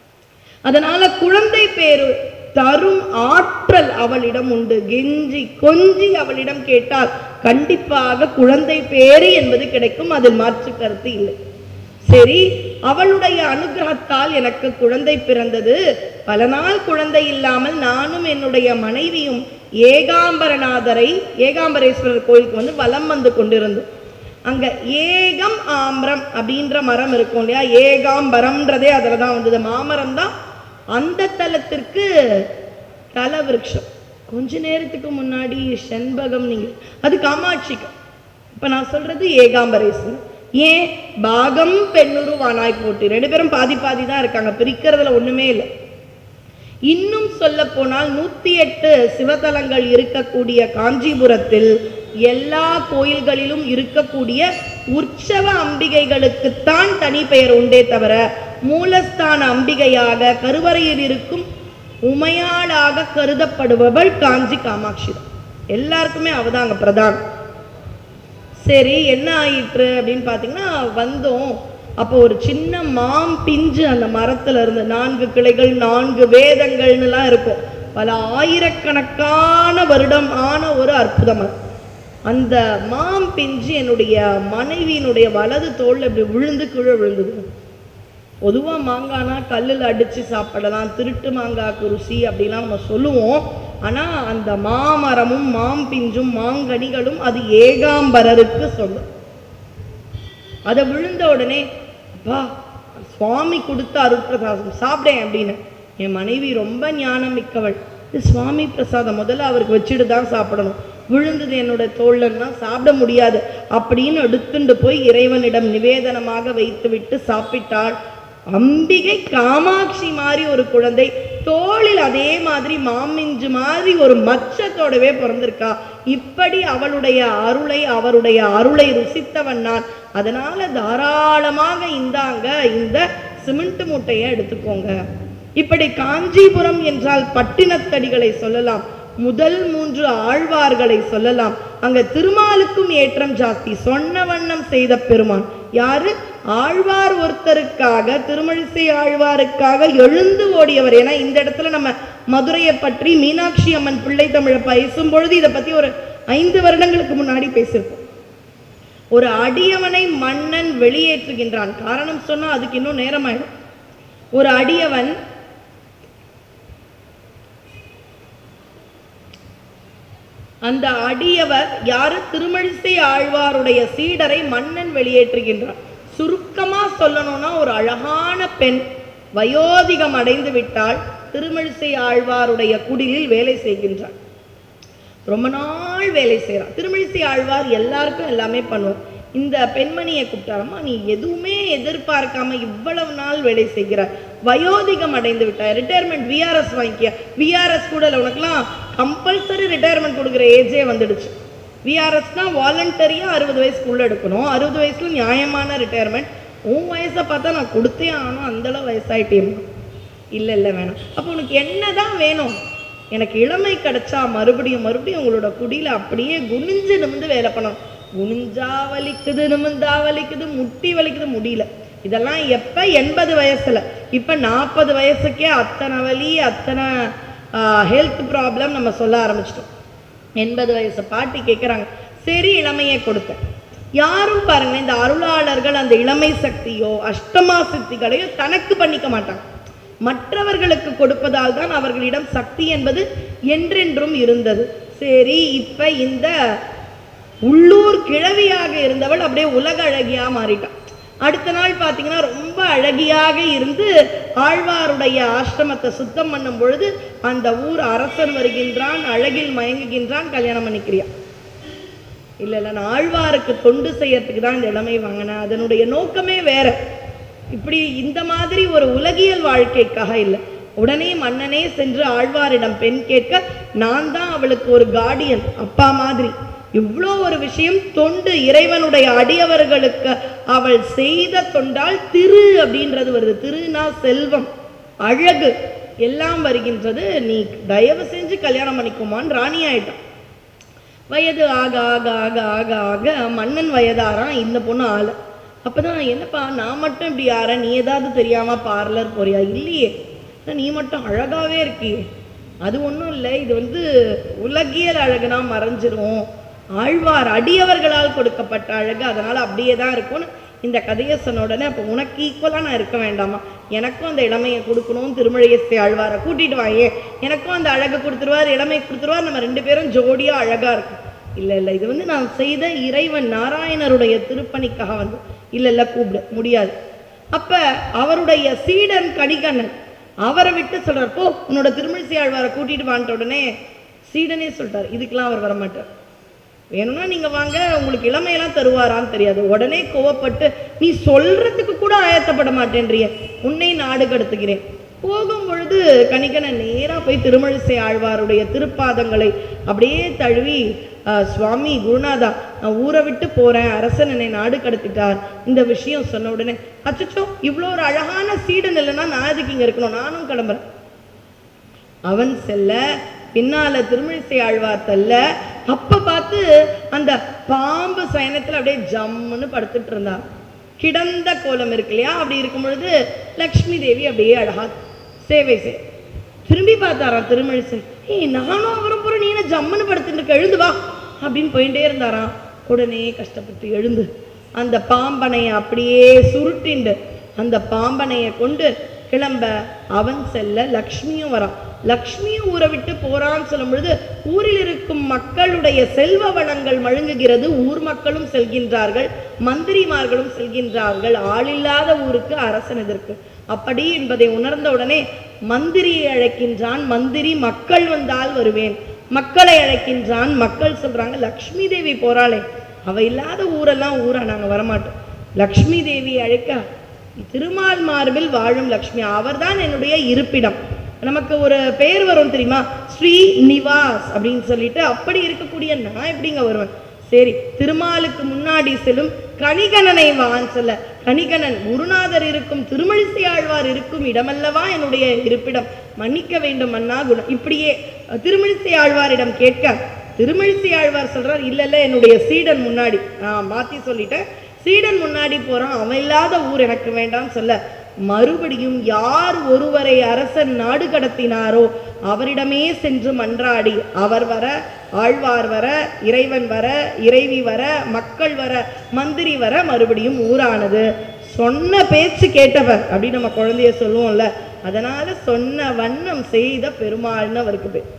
அதனால குழந்தை பேரு தரும் ஆற்றல் அவளிடம் உண்டு கெஞ்சி கொஞ்சி அவளிடம் கேட்டால் கண்டிப்பாக குழந்தை பேரு என்பது கிடைக்கும் அதில் மாற்று கருத்து இல்லை சரி அவளுடைய அனுகிரகத்தால் எனக்கு குழந்தை பிறந்தது பல நாள் குழந்தை இல்லாமல் நானும் என்னுடைய மனைவியும் ஏகாம்பரநாதரை ஏகாம்பரேஸ்வரர் கோயிலுக்கு வந்து வலம் வந்து கொண்டிருந்தோம் அங்க ஏகம் ஆம்பரம் அப்படின்ற மரம் இருக்கும் இல்லையா ஏகாம்பரம்ன்றதே அதில் தான் வந்தது மாமரம் தான் அந்த தலத்திற்கு தல விருட்சம் கொஞ்ச நேரத்துக்கு முன்னாடி செண்பகம் நீங்க அது காமாட்சிக்கு இப்ப நான் சொல்றது ஏகாம்பரேஸ்வரர் ஏன் பாகம் பெண்ணுரு வானாய் போட்டு ரெண்டு பேரும் பாதி பாதி தான் இருக்காங்க பிரிக்கிறதுல ஒண்ணுமே இல்லை இன்னும் சொல்ல போனால் நூத்தி எட்டு சிவத்தலங்கள் இருக்கக்கூடிய காஞ்சிபுரத்தில் எல்லா கோயில்களிலும் இருக்கக்கூடிய உற்சவ அம்பிகைகளுக்குத்தான் தனி பெயர் உண்டே தவிர மூலஸ்தான அம்பிகையாக கருவறையில் இருக்கும் உமையாளாக கருதப்படுபவள் காஞ்சி காமாட்சி தான். எல்லாருக்குமே அவதாங்க பிரதானம் சரி என்ன ஆயிற்று அப்படின்னு பார்த்தீங்கன்னா வந்தோம் அப்போ ஒரு சின்ன மாம் பிஞ்சு அந்த மரத்துல இருந்து நான்கு கிளைகள் நான்கு வேதங்கள்னுலாம் இருக்கும் பல ஆயிரக்கணக்கான வருடம் ஆன ஒரு அற்புத மரம் அந்த மாம் பிஞ்சு என்னுடைய மனைவியினுடைய வலது தோல்ல இப்படி விழுந்து கீழே விழுந்தது பொதுவா மாங்கானா கல்லில் அடிச்சு சாப்பிடலாம் திருட்டு மாங்காய்க்கு ருசி அப்படிலாம் நம்ம சொல்லுவோம் ஆனா அந்த மாமரமும் மாம்பிஞ்சும் மாங்கனிகளும் அது ஏகாம்பரருக்கு சொல்லும் அதை விழுந்த உடனே அப்பா சுவாமி கொடுத்த அருட்பிரசாதம் சாப்பிடேன் அப்படின்னு என் மனைவி ரொம்ப ஞானம் மிக்கவள் இது சுவாமி பிரசாதம் முதல்ல அவருக்கு வச்சுட்டு தான் சாப்பிடணும் விழுந்தது என்னோட தோழன்னா சாப்பிட முடியாது அப்படின்னு எடுத்துண்டு போய் இறைவனிடம் நிவேதனமாக வைத்துவிட்டு சாப்பிட்டாள் அம்பிகை காமாட்சி மாதிரி ஒரு குழந்தை தோளில் அதே மாதிரி மாமிஞ்சு மாதிரி ஒரு மச்சத்தோடவே பிறந்திருக்கா இப்படி அவளுடைய அருளை அவருடைய அருளை ருசித்தவன் நான் அதனால தாராளமாக இந்தாங்க இந்த சிமெண்ட் மூட்டையை எடுத்துக்கோங்க இப்படி காஞ்சிபுரம் என்றால் பட்டினத்தடிகளை சொல்லலாம் முதல் மூன்று ஆழ்வார்களை சொல்லலாம் அங்க திருமாலுக்கும் ஏற்றம் ஜாஸ்தி சொன்ன வண்ணம் செய்த பெருமான் யாரு ஆழ்வார் ஒருத்தருக்காக திருமழிசை ஆழ்வாருக்காக எழுந்து ஓடியவர் ஏன்னா இந்த இடத்துல நம்ம மதுரையை பற்றி மீனாட்சி அம்மன் பிள்ளை தமிழை பேசும் பொழுது இதை பத்தி ஒரு ஐந்து வருடங்களுக்கு முன்னாடி பேசியிருக்கோம் ஒரு அடியவனை மன்னன் வெளியேற்றுகின்றான் காரணம் சொன்னா அதுக்கு இன்னும் நேரமாயிடும் ஒரு அடியவன் அந்த அடியவர் யாரு திருமழிசை ஆழ்வாருடைய சீடரை மன்னன் வெளியேற்றுகின்றார் சுருக்கமா சொல்லணும்னா ஒரு அழகான பெண் வயோதிகம் அடைந்து விட்டால் திருமழிசை ஆழ்வாருடைய குடிலில் வேலை செய்கின்றார் ரொம்ப நாள் வேலை செய்கிறான் திருமழிசை ஆழ்வார் எல்லாருக்கும் எல்லாமே பண்ணுவோம் இந்த பெண்மணியை கூப்பிட்டாரம்மா நீ எதுவுமே எதிர்பார்க்காம இவ்வளவு நாள் வேலை செய்கிறாய் வயோதிகம் அடைந்து விட்டாய் ரிட்டையர்மெண்ட் விஆர்எஸ் வாங்கிக்க விஆர்எஸ் கூட இல்லை உனக்குலாம் கம்பல்சரி ரிட்டையர்மெண்ட் கொடுக்குற ஏஜே வந்துடுச்சு விஆர்எஸ்னா வாலண்டரியாக அறுபது வயசுக்குள்ளே எடுக்கணும் அறுபது வயசுல நியாயமான ரிட்டையர்மெண்ட் உன் வயசை பார்த்தா நான் கொடுத்தே ஆகணும் அந்தளவு வயசாயிட்டேம்மா இல்லை இல்லை வேணாம் அப்போ உனக்கு என்னதான் வேணும் எனக்கு இளமை கிடைச்சா மறுபடியும் மறுபடியும் உங்களோட குடியில் அப்படியே குனிஞ்சு நிமிந்து வேலை பண்ணணும் குனிஞ்சா வலிக்குது நிமிந்தா வலிக்குது முட்டி வலிக்குது முடியல இதெல்லாம் எப்போ எண்பது வயசுல இப்போ நாற்பது வயசுக்கே அத்தனை வலி அத்தனை ஹெல்த் ப்ராப்ளம் நம்ம சொல்ல ஆரம்பிச்சிட்டோம் எண்பது வயசு பாட்டி கேட்குறாங்க சரி இளமையை கொடுத்தேன் யாரும் பாருங்க இந்த அருளாளர்கள் அந்த இளமை சக்தியோ அஷ்டமா சித்திகளையோ தனக்கு பண்ணிக்க மாட்டாங்க மற்றவர்களுக்கு கொடுப்பதால் தான் அவர்களிடம் சக்தி என்பது என்றென்றும் இருந்தது சரி இப்ப இந்த உள்ளூர் கிழவியாக இருந்தவள் அப்படியே உலக அழகியா மாறிட்டான் அடுத்த நாள் பார்த்தீங்கன்னா ரொம்ப அழகியாக இருந்து ஆழ்வாருடைய ஆசிரமத்தை சுத்தம் பண்ணும் பொழுது அந்த ஊர் அரசன் வருகின்றான் அழகில் மயங்குகின்றான் கல்யாணம் பண்ணிக்கிறியா இல்ல இல்ல நான் ஆழ்வாருக்கு தொண்டு செய்யறதுக்கு தான் இந்த இளமை வாங்கினேன் அதனுடைய நோக்கமே வேற இப்படி இந்த மாதிரி ஒரு உலகியல் வாழ்க்கைக்காக இல்லை உடனே மன்னனே சென்று ஆழ்வாரிடம் பெண் கேட்க நான் தான் அவளுக்கு ஒரு கார்டியன் அப்பா மாதிரி இவ்வளோ ஒரு விஷயம் தொண்டு இறைவனுடைய அடியவர்களுக்கு அவள் செய்த தொண்டால் திரு அப்படின்றது வருது திருனா செல்வம் அழகு எல்லாம் வருகின்றது நீ தயவு செஞ்சு கல்யாணம் பண்ணிக்குமான்னு ராணி ஆயிட்டான் வயது ஆக ஆக ஆக ஆக ஆக மன்னன் வயதாரான் இந்த பொண்ணு ஆள அப்பதான் என்னப்பா நான் மட்டும் இப்படி யாரேன் நீ ஏதாவது தெரியாம பார்லர் போறியா இல்லையே அண்ணா, நீ மட்டும் அழகாவே இருக்கியே அது ஒன்றும் இல்லை இது வந்து உலகியல் அழகுனா மறைஞ்சிரும் ஆழ்வார் அடியவர்களால் கொடுக்கப்பட்ட அழகு அதனால அப்படியே தான் இருக்கும்னு இந்த கதையை சொன்ன உடனே அப்போ உனக்கு ஈக்குவலாக நான் இருக்க வேண்டாமா எனக்கும் அந்த இளமையை கொடுக்கணும் திருமழியத்தை ஆழ்வாரை கூட்டிட்டு வாயே எனக்கும் அந்த அழகு கொடுத்துருவார் இளமை கொடுத்துருவார் நம்ம ரெண்டு பேரும் ஜோடியா அழகா இருக்கும் இல்லை இல்லை இது வந்து நான் செய்த இறைவன் நாராயணருடைய திருப்பணிக்காக வந்து இல்லை இல்லை கூப்பிடு முடியாது அப்ப அவருடைய சீடன் கணிகண்ணன் அவரை விட்டு சொல்றார் போ உன்னோட திருமழிசை ஆழ்வாரை கூட்டிட்டு வான்ட்ட உடனே சீடனே சொல்லிட்டார் இதுக்கெல்லாம் அவர் வரமாட்டார் வேணும்னா நீங்க வாங்க உங்களுக்கு இளமையெல்லாம் தருவாரான்னு தெரியாது உடனே கோவப்பட்டு நீ சொல்றதுக்கு கூட ஆயத்தப்பட மாட்டேன்றிய உன்னை நாடு கடத்துகிறேன் போகும் பொழுது கணிகனை நேரா போய் திருமழிசை ஆழ்வாருடைய திருப்பாதங்களை அப்படியே தழுவி "ஆஹ், சுவாமி குருநாதா நான் ஊரை விட்டு போறேன் அரசன் என்னை நாடு கடத்திட்டார் இந்த விஷயம் சொன்ன உடனே அச்சச்சோ இவ்வளோ ஒரு அழகான சீடன் இல்லைன்னா நான் எதுக்கு இங்க இருக்கணும் நானும் கிளம்புறேன் அவன் செல்ல பின்னால திருமழிசை ஆழ்வார் தல்ல அப்ப பார்த்து அந்த பாம்பு சயனத்துல அப்படியே ஜம்முன்னு படுத்துட்டு இருந்தான் கிடந்த கோலம் இருக்கு இல்லையா அப்படி இருக்கும் பொழுது லக்ஷ்மி தேவி அப்படியே அழகா சேவை செய் திரும்பி பார்த்தாராம் திருமழிசை ஏய் நானும் அவரும் போற நீ என்ன ஜம்முன்னு படுத்துட்டு இருக்க எழுந்து வா அப்படின்னு போயிட்டே இருந்தாராம் உடனே கஷ்டப்பட்டு எழுந்து அந்த பாம்பனையை அப்படியே சுருட்டிண்டு அந்த பாம்பனையை கொண்டு கிளம்ப அவன் செல்ல லக்ஷ்மியும் வரான் லக்ஷ்மியும் ஊரை விட்டு போறான்னு சொல்லும் பொழுது ஊரில் இருக்கும் மக்களுடைய செல்வ வளங்கள் மழுங்குகிறது ஊர் மக்களும் செல்கின்றார்கள் மந்திரிமார்களும் செல்கின்றார்கள் ஆளில்லாத ஊருக்கு அரசன் எதற்கு அப்படி என்பதை உணர்ந்த உடனே மந்திரியை அழைக்கின்றான் மந்திரி மக்கள் வந்தால் வருவேன் மக்களை அழைக்கின்றான் மக்கள் சொல்றாங்க லக்ஷ்மி தேவி போறாளே அவ இல்லாத ஊரெல்லாம் ஊரா நாங்க வரமாட்டோம் லக்ஷ்மி தேவி அழைக்க திருமால் மார்பில் வாழும் லக்ஷ்மி அவர்தான் என்னுடைய இருப்பிடம் நமக்கு ஒரு பெயர் வரும் தெரியுமா ஸ்ரீ நிவாஸ் அப்படின்னு சொல்லிட்டு அப்படி இருக்கக்கூடிய நான் எப்படிங்க வருவேன் சரி திருமாலுக்கு முன்னாடி செல்லும் கணிகணனை வான் சொல்ல கணிகணன் குருநாதர் இருக்கும் திருமழிசை ஆழ்வார் இருக்கும் இடமல்லவா என்னுடைய இருப்பிடம் மன்னிக்க வேண்டும் அண்ணா குணம் இப்படியே அஹ், திருமழிசை ஆழ்வாரிடம் கேட்க திருமழிசை ஆழ்வார் சொல்றார் இல்ல இல்ல என்னுடைய சீடன் முன்னாடி நான் மாத்தி சொல்லிட்டேன் சீடன் முன்னாடி போறான் அவன் இல்லாத ஊர் எனக்கு வேண்டாம்னு சொல்ல மறுபடியும் யார் ஒருவரை அரசன் நாடு கடத்தினாரோ அவரிடமே சென்று மன்றாடி அவர் வர ஆழ்வார் வர இறைவன் வர இறைவி வர மக்கள் வர மந்திரி வர மறுபடியும் ஊரானது சொன்ன பேச்சு கேட்டவர் அப்படின்னு நம்ம குழந்தைய சொல்லுவோம்ல அதனால சொன்ன வண்ணம் செய்த பெருமாள்னு அவருக்கு பேர்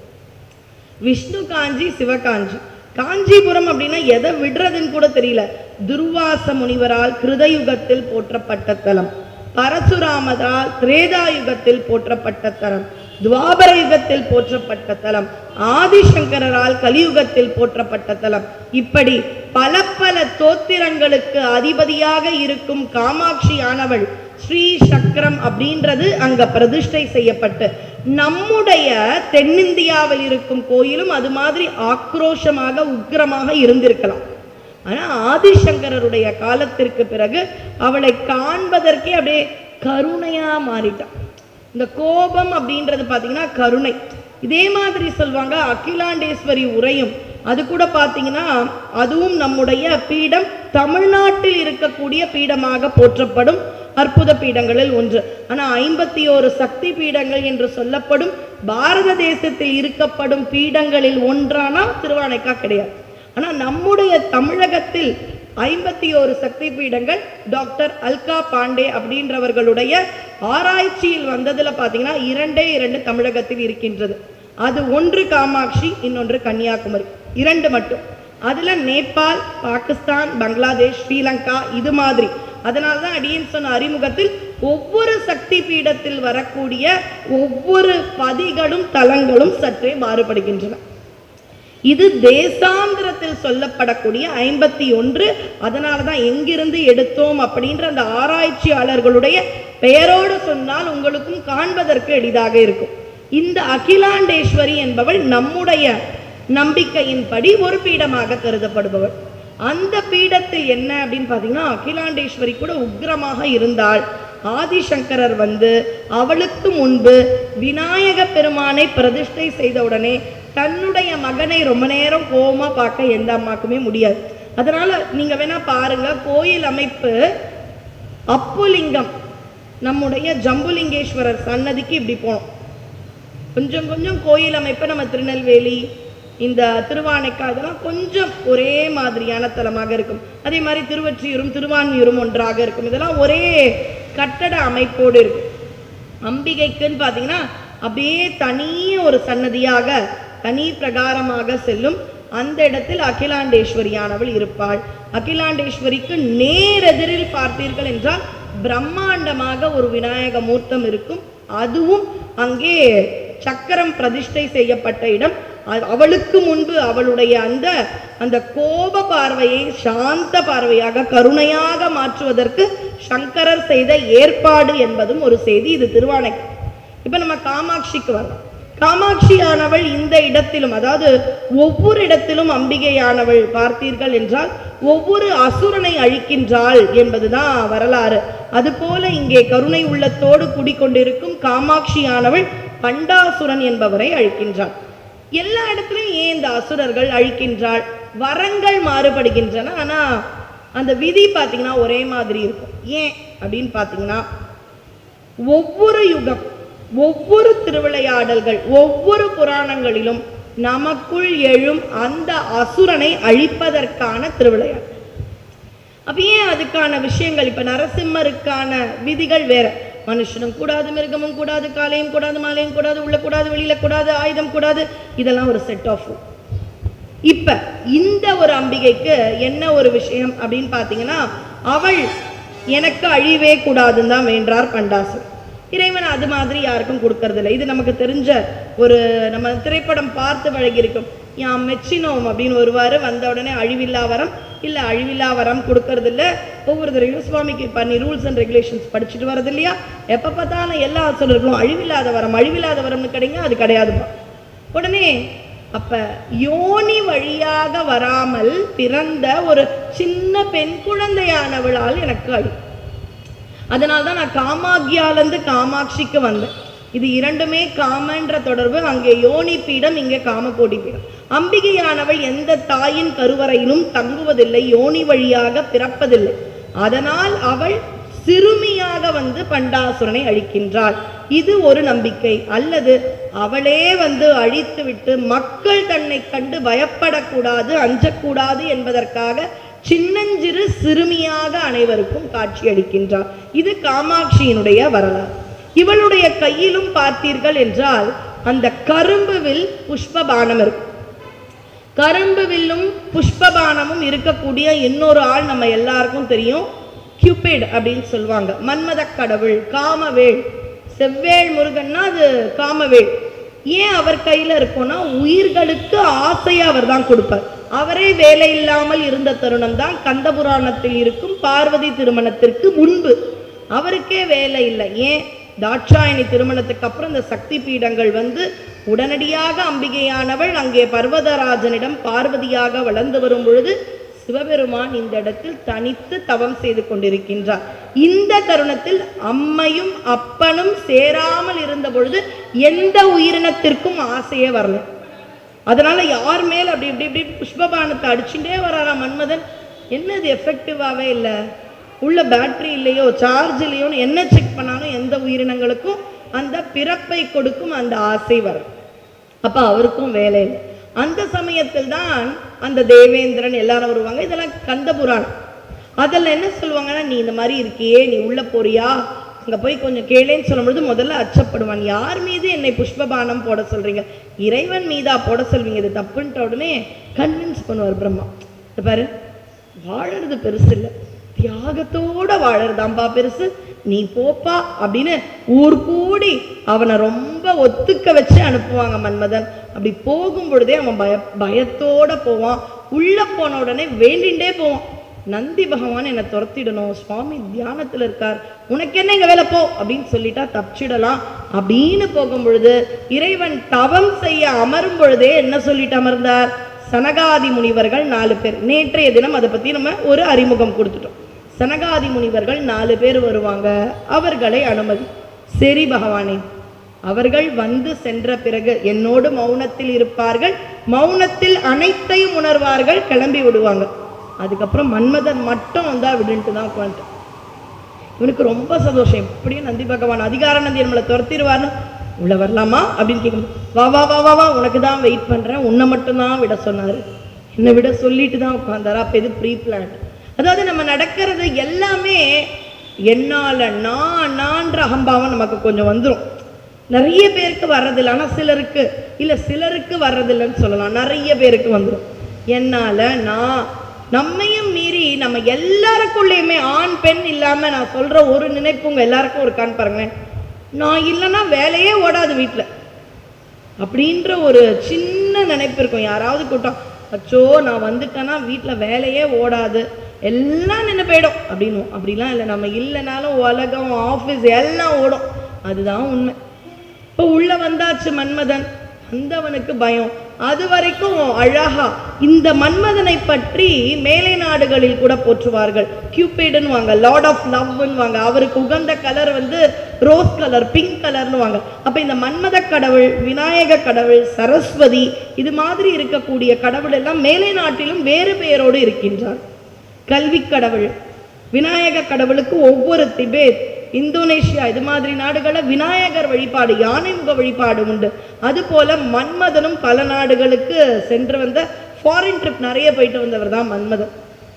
விஷ்ணு காஞ்சி சிவகாஞ்சி காஞ்சிபுரம் அப்படின்னா எதை விடுறதுன்னு கூட தெரியல துர்வாச முனிவரால் கிருதயுகத்தில் போற்றப்பட்ட தலம் பரசுராமரால் திரேதாயுகத்தில் போற்றப்பட்ட தலம் துவாபர யுகத்தில் போற்றப்பட்ட தலம் ஆதிசங்கரால் கலியுகத்தில் போற்றப்பட்ட தலம் இப்படி பல பல தோத்திரங்களுக்கு அதிபதியாக இருக்கும் காமாட்சியானவள் ஸ்ரீ சக்கரம் அப்படின்றது அங்க பிரதிஷ்டை செய்யப்பட்டு நம்முடைய தென்னிந்தியாவில் இருக்கும் கோயிலும் அது மாதிரி ஆக்ரோஷமாக உக்கிரமாக இருந்திருக்கலாம் ஆனா ஆதிசங்கரருடைய காலத்திற்கு பிறகு அவளை காண்பதற்கே அப்படியே கருணையா மாறிட்டான் இந்த கோபம் அப்படின்றது பார்த்தீங்கன்னா கருணை இதே மாதிரி சொல்லுவாங்க அகிலாண்டேஸ்வரி உரையும் அது கூட பார்த்தீங்கன்னா அதுவும் நம்முடைய பீடம் தமிழ்நாட்டில் இருக்கக்கூடிய பீடமாக போற்றப்படும் அற்புத பீடங்களில் ஒன்று ஆனா ஐம்பத்தி ஓரு சக்தி பீடங்கள் என்று சொல்லப்படும் பாரத தேசத்தில் இருக்கப்படும் பீடங்களில் ஒன்றானா திருவானைக்கா கிடையாது ஆனா நம்முடைய தமிழகத்தில் ஐம்பத்தி ஓரு சக்தி பீடங்கள் டாக்டர் அல்கா பாண்டே அப்படின்றவர்களுடைய ஆராய்ச்சியில் வந்ததுல பாத்தீங்கன்னா இரண்டே இரண்டு தமிழகத்தில் இருக்கின்றது அது ஒன்று காமாட்சி இன்னொன்று கன்னியாகுமரி இரண்டு மட்டும் அதுல நேபாள் பாகிஸ்தான் பங்களாதேஷ் ஸ்ரீலங்கா இது மாதிரி அதனால தான் அடியேன் சொன்ன அறிமுகத்தில் ஒவ்வொரு சக்தி பீடத்தில் வரக்கூடிய ஒவ்வொரு பதிகளும் தலங்களும் சற்றே மாறுபடுகின்றன இது தேசாந்திரத்தில் சொல்லப்படக்கூடிய ஐம்பத்தி ஒன்று அதனால தான் எங்கிருந்து எடுத்தோம் அப்படின்ற அந்த ஆராய்ச்சியாளர்களுடைய பெயரோடு சொன்னால் உங்களுக்கும் காண்பதற்கு எளிதாக இருக்கும் இந்த அகிலாண்டேஸ்வரி என்பவள் நம்முடைய நம்பிக்கையின்படி ஒரு பீடமாக கருதப்படுபவள் அந்த பீடத்தில் என்ன அப்படின்னு பார்த்தீங்கன்னா அகிலாண்டேஸ்வரி கூட உக்கிரமாக இருந்தாள் ஆதிசங்கரர் வந்து அவளுக்கு முன்பு விநாயக பெருமானை பிரதிஷ்டை செய்தவுடனே தன்னுடைய மகனை ரொம்ப நேரம் கோவமா பார்க்க எந்த அம்மாக்குமே முடியாது அதனால நீங்க வேணா பாருங்க கோயில் அமைப்பு அப்புலிங்கம் நம்முடைய ஜம்புலிங்கேஸ்வரர் சன்னதிக்கு இப்படி போனோம் கொஞ்சம் கொஞ்சம் கோயில் அமைப்பை நம்ம திருநெல்வேலி இந்த திருவானைக்கா இதெல்லாம் கொஞ்சம் ஒரே மாதிரியான தலமாக இருக்கும் அதே மாதிரி திருவொற்றியூரும் திருவான்மியூரும் ஒன்றாக இருக்கும் இதெல்லாம் ஒரே கட்டட அமைப்போடு இருக்கும் அம்பிகைக்குன்னு பார்த்தீங்கன்னா அப்படியே தனியே ஒரு சன்னதியாக தனி பிரகாரமாக செல்லும் அந்த இடத்தில் அகிலாண்டேஸ்வரியானவள் இருப்பாள் அகிலாண்டேஸ்வரிக்கு நேரெதிரில் பார்த்தீர்கள் என்றால் பிரம்மாண்டமாக ஒரு விநாயக மூர்த்தம் இருக்கும் அதுவும் அங்கே சக்கரம் பிரதிஷ்டை செய்யப்பட்ட இடம் அ- அவளுக்கு முன்பு அவளுடைய அந்த அந்த கோப பார்வையை சாந்த பார்வையாக கருணையாக மாற்றுவதற்கு சங்கரர் செய்த ஏற்பாடு என்பதும் ஒரு செய்தி இது திருவானைக்கு இப்ப நம்ம காமாட்சிக்கு வரலாம் காமாட்சியானவள் இந்த இடத்திலும் அதாவது ஒவ்வொரு இடத்திலும் அம்பிகையானவள் பார்த்தீர்கள் என்றால் ஒவ்வொரு அசுரனை அழிக்கின்றாள் என்பதுதான் வரலாறு அதுபோல இங்கே கருணை உள்ளத்தோடு குடிக்கொண்டிருக்கும் காமாட்சியானவள் பண்டாசுரன் என்பவரை அழிக்கின்றாள் எல்லா இடத்துலயும் ஏன் இந்த அசுரர்கள் அழிக்கின்றாள் வரங்கள் மாறுபடுகின்றன ஆனா அந்த விதி பார்த்தீங்கன்னா ஒரே மாதிரி இருக்கும் ஏன் அப்படின்னு பார்த்தீங்கன்னா ஒவ்வொரு யுகம் ஒவ்வொரு திருவிளையாடல்கள் ஒவ்வொரு புராணங்களிலும் நமக்குள் எழும் அந்த அசுரனை அழிப்பதற்கான திருவிளையாடல் அப்ப ஏன் அதுக்கான விஷயங்கள் இப்ப நரசிம்மருக்கான விதிகள் வேற மனுஷனும் கூடாது மிருகமும் கூடாது காலையும் கூடாது மாலையும் கூடாது உள்ள கூடாது வெளியில கூடாது ஆயுதம் கூடாது இதெல்லாம் ஒரு செட் ஆஃப் இப்ப இந்த ஒரு அம்பிகைக்கு என்ன ஒரு விஷயம் அப்படின்னு பார்த்தீங்கன்னா அவள் எனக்கு அழிவே கூடாதுன்னு தான் வேண்டார் பண்டாசு இறைவன் அது மாதிரி யாருக்கும் கொடுக்கறதில்ல இது நமக்கு தெரிஞ்ச ஒரு நம்ம திரைப்படம் பார்த்து பழகியிருக்கும் யாம் மெச்சினோம் அப்படின்னு வருவாரு வந்த உடனே அழிவில்லா வரம் இல்ல அழிவில்லா வரம் கொடுக்கறதில்ல ஒவ்வொரு தடவையும் சுவாமிக்கு பண்ணி ரூல்ஸ் அண்ட் ரெகுலேஷன்ஸ் படிச்சுட்டு வரது இல்லையா எப்ப பார்த்தாலும் எல்லா சொல்லிருக்கணும் அழிவில்லாத வரம் அழிவில்லாத வரம்னு கிடைங்க அது கிடையாதுப்பா உடனே அப்ப யோனி வழியாக வராமல் பிறந்த ஒரு சின்ன பெண் குழந்தையானவளால் எனக்கு அழி அதனால தான் நான் காமாக்யாலேருந்து காமாட்சிக்கு வந்தேன் இது இரண்டுமே காமன்ற தொடர்பு அங்கே யோனி பீடம் இங்கே காமகோடி பீடம் அம்பிகையானவள் எந்த தாயின் கருவறையிலும் தங்குவதில்லை யோனி வழியாக பிறப்பதில்லை அதனால் அவள் சிறுமியாக வந்து பண்டாசுரனை அழிக்கின்றாள் இது ஒரு நம்பிக்கை அல்லது அவளே வந்து அழித்துவிட்டு மக்கள் தன்னை கண்டு பயப்படக்கூடாது அஞ்சக்கூடாது என்பதற்காக சின்னஞ்சிறு சிறுமியாக அனைவருக்கும் காட்சி அளிக்கின்றார் இது காமாட்சியினுடைய வரலாறு இவளுடைய கையிலும் பார்த்தீர்கள் என்றால் அந்த கரும்பு வில் புஷ்பபானம் இருக்கும் கரும்பு வில்லும் புஷ்பபானமும் இருக்கக்கூடிய இன்னொரு ஆள் நம்ம எல்லாருக்கும் தெரியும் கியூபிட் அப்படின்னு சொல்லுவாங்க மன்மத கடவுள் காமவேள் செவ்வேள் முருகன்னா அது காமவேள் ஏன் அவர் கையில இருக்கும்னா உயிர்களுக்கு ஆசையை அவர் தான் கொடுப்பார் அவரே வேலை இல்லாமல் இருந்த தருணம் தான் கந்த புராணத்தில் இருக்கும் பார்வதி திருமணத்திற்கு முன்பு அவருக்கே வேலை இல்லை ஏன் தாட்சாயணி திருமணத்துக்கு அப்புறம் இந்த சக்தி பீடங்கள் வந்து உடனடியாக அம்பிகையானவள் அங்கே பர்வதராஜனிடம் பார்வதியாக வளர்ந்து வரும் பொழுது சிவபெருமான் இந்த இடத்தில் தனித்து தவம் செய்து கொண்டிருக்கின்றார் இந்த தருணத்தில் அம்மையும் அப்பனும் சேராமல் இருந்த பொழுது எந்த உயிரினத்திற்கும் ஆசையே வரல அதனால யார் மேல் அப்படி இப்படி இப்படி புஷ்பபானத்தை அடிச்சுட்டே வராராம் மன்மதன் என்னது எஃபெக்டிவாகவே இல்லை உள்ள பேட்டரி இல்லையோ சார்ஜ் இல்லையோன்னு என்ன செக் பண்ணாலும் எந்த உயிரினங்களுக்கும் அந்த பிறப்பை கொடுக்கும் அந்த ஆசை வரும் அப்ப அவருக்கும் வேலை இல்லை அந்த சமயத்தில் தான் அந்த தேவேந்திரன் எல்லாரும் வருவாங்க இதெல்லாம் கந்த புராணம் அதில் என்ன சொல்லுவாங்கன்னா நீ இந்த மாதிரி இருக்கியே நீ உள்ள போறியா அங்க போய் கொஞ்சம் கேளேன்னு சொல்லும்பொழுது முதல்ல அச்சப்படுவான் யார் மீது என்னை புஷ்பபானம் போட சொல்றீங்க இறைவன் மீதா போட சொல்வீங்க இது தப்புன்ட்ட உடனே கன்வின்ஸ் பண்ணுவார் பிரம்மா இந்த பாரு வாழறது பெருசு இல்லை தியாகத்தோட வாழறதாம்பா பெருசு நீ போப்பா அப்படின்னு ஊர் கூடி அவனை ரொம்ப ஒத்துக்க வச்சு அனுப்புவாங்க மன்மதன் அப்படி போகும் பொழுதே அவன் பய பயத்தோட போவான் உள்ள போன உடனே வேண்டிண்டே போவான் நந்தி பகவான் என்னை துரத்திடணும் சுவாமி தியானத்துல இருக்கார் உனக்கு என்ன இங்க வேலை போ அப்படின்னு சொல்லிட்டா தப்பிச்சிடலாம் அப்படின்னு போகும் பொழுது இறைவன் தவம் செய்ய அமரும் பொழுதே என்ன சொல்லிட்டு அமர்ந்தார் சனகாதி முனிவர்கள் நாலு பேர் நேற்றைய தினம் அதை பத்தி நம்ம ஒரு அறிமுகம் கொடுத்துட்டோம் சனகாதி முனிவர்கள் நாலு பேர் வருவாங்க அவர்களை அனுமதி சரி பகவானே அவர்கள் வந்து சென்ற பிறகு என்னோடு மௌனத்தில் இருப்பார்கள் மௌனத்தில் அனைத்தையும் உணர்வார்கள் கிளம்பி விடுவாங்க அதுக்கப்புறம் மன்மதன் மட்டும் வந்தா விடுன்ட்டு தான் உட்காந்துட்டு இவனுக்கு ரொம்ப சந்தோஷம் எப்படியும் நந்தி பகவான் அதிகார நந்தி நம்மளை துரத்திடுவார்னு உள்ள வரலாமா அப்படின்னு கேட்கும் வா வா வா வா வா உனக்கு தான் வெயிட் பண்றேன் உன்னை மட்டும் தான் விட சொன்னாரு என்னை விட சொல்லிட்டு தான் உட்காந்தாரு அப்ப இது ப்ரீ பிளான் அதாவது நம்ம நடக்கிறது எல்லாமே என்னால நான் நான்ற அகம்பாவம் நமக்கு கொஞ்சம் வந்துரும் நிறைய பேருக்கு வர்றதில்லை ஆனா சிலருக்கு இல்ல சிலருக்கு வர்றதில்லைன்னு சொல்லலாம் நிறைய பேருக்கு வந்துரும் என்னால நான் நம்மையும் மீறி நம்ம எல்லாருக்குள்ளேயுமே ஆண் பெண் இல்லாம நான் சொல்ற ஒரு நினைப்பு உங்க எல்லாருக்கும் இருக்கான்னு பாருங்களேன் நான் இல்லைன்னா வேலையே ஓடாது வீட்டுல அப்படின்ற ஒரு சின்ன நினைப்பு இருக்கும் யாராவது கூட்டம் அச்சோ நான் வந்துட்டேன்னா வீட்டில் வேலையே ஓடாது எல்லாம் நின்று போயிடும் அப்படின்னு அப்படிலாம் இல்லை நம்ம இல்லைனாலும் உலகம் ஆஃபீஸ் எல்லாம் ஓடும் அதுதான் உண்மை இப்போ உள்ள வந்தாச்சு மன்மதன் வந்தவனுக்கு பயம் அது வரைக்கும் அழகா இந்த மன்மதனை பற்றி மேலை நாடுகளில் கூட போற்றுவார்கள் கியூபிடுன்னு வாங்க லார்ட் ஆஃப் லவ்னு வாங்க அவருக்கு உகந்த கலர் வந்து ரோஸ் கலர் பிங்க் கலர்னு வாங்க அப்ப இந்த மன்மத கடவுள் விநாயக கடவுள் சரஸ்வதி இது மாதிரி இருக்கக்கூடிய கடவுள் எல்லாம் மேலை நாட்டிலும் வேறு பெயரோடு இருக்கின்றார் கல்வி கடவுள் விநாயக கடவுளுக்கு ஒவ்வொரு திபேத் இந்தோனேஷியா இது மாதிரி நாடுகளில் விநாயகர் வழிபாடு யானை முக வழிபாடு உண்டு அதுபோல மன்மதனும் பல நாடுகளுக்கு சென்று வந்த ஃபாரின் ட்ரிப் நிறைய போயிட்டு வந்தவர் தான் மன்மதன்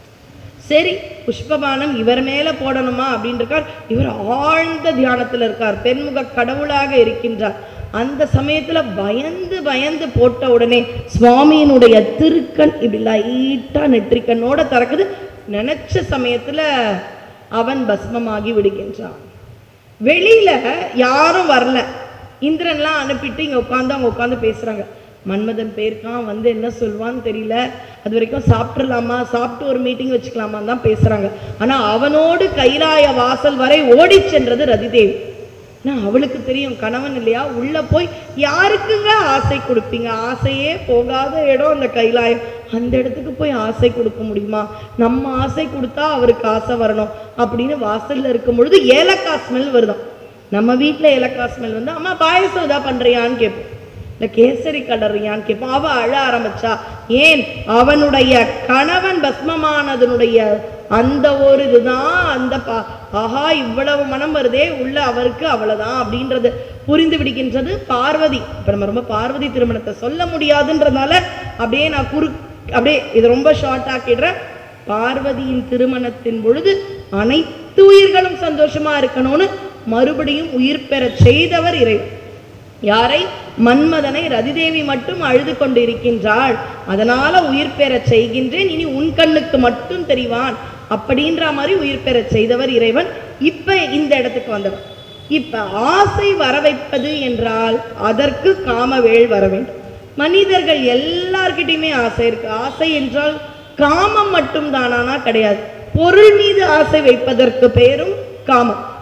சரி புஷ்பபானம் இவர் மேல போடணுமா அப்படின்னு இருக்கார் இவர் ஆழ்ந்த தியானத்துல இருக்கார் பெண்முக கடவுளாக இருக்கின்றார் அந்த சமயத்துல பயந்து பயந்து போட்ட உடனே சுவாமியினுடைய திருக்கண் இப்படி லைட்டா நெற்றிக்கண்ணோட திறக்குது நினைச்ச சமயத்துல அவன் பஸ்மமாகி விடுகின்றான் வெளியில யாரும் வரல இந்திரன்லாம் அனுப்பிட்டு இங்க உட்காந்து அவங்க உட்காந்து பேசுறாங்க மன்மதன் போயிருக்கான் வந்து என்ன சொல்வான்னு தெரியல அது வரைக்கும் சாப்பிட்றலாமா சாப்பிட்டு ஒரு மீட்டிங் வச்சுக்கலாமான்னு தான் பேசுறாங்க ஆனா அவனோடு கைலாய வாசல் வரை ஓடி சென்றது ரதிதேவி நான் அவளுக்கு தெரியும் கணவன் இல்லையா உள்ள போய் யாருக்குங்க ஆசை கொடுப்பீங்க ஆசையே போகாத இடம் அந்த கைலாயம் அந்த இடத்துக்கு போய் ஆசை கொடுக்க முடியுமா நம்ம ஆசை கொடுத்தா அவருக்கு ஆசை வரணும் அப்படின்னு வாசல்ல இருக்கும் பொழுது ஏலக்காய் ஸ்மெல் வருதாம் நம்ம வீட்ல ஏலக்காய் ஸ்மெல் வந்து அம்மா பாயசம் இதா பண்றியான்னு கேட்போம் இல்ல கேசரி கலறியான்னு கேட்போம் அவ அழ ஆரம்பிச்சா ஏன் அவனுடைய கணவன் பஸ்மமானதனுடைய அந்த ஒரு இதுதான் அந்த பா ஆஹா இவ்வளவு மனம் வருதே உள்ள அவருக்கு அவ்வளவுதான் அப்படின்றது புரிந்து விடுகின்றது பார்வதி இப்ப நம்ம ரொம்ப பார்வதி திருமணத்தை சொல்ல முடியாதுன்றதுனால அப்படியே நான் குறு அப்படியே இது ரொம்ப ஷார்ட் ஆக்கிடுறேன் பார்வதியின் திருமணத்தின் பொழுது அனைத்து உயிர்களும் சந்தோஷமா இருக்கணும்னு மறுபடியும் உயிர் பெறச் செய்தவர் இறைவன் யாரை மன்மதனை ரதிதேவி மட்டும் அழுது கொண்டு இருக்கின்றாள் அதனால உயிர் பெறச் செய்கின்றேன் இனி உன் கண்ணுக்கு மட்டும் தெரிவான் அப்படின்ற மாதிரி உயிர் பெறச் செய்தவர் இறைவன் இப்ப இந்த இடத்துக்கு வந்தவர் இப்ப ஆசை வர வைப்பது என்றால் அதற்கு காமவேள் வர வேண்டும் மனிதர்கள் எல்லார்கிட்டயுமே ஆசை இருக்கு ஆசை என்றால் காமம் மட்டும் தானானா கிடையாது பொருள் மீது ஆசை வைப்பதற்கு பெயரும் காமம்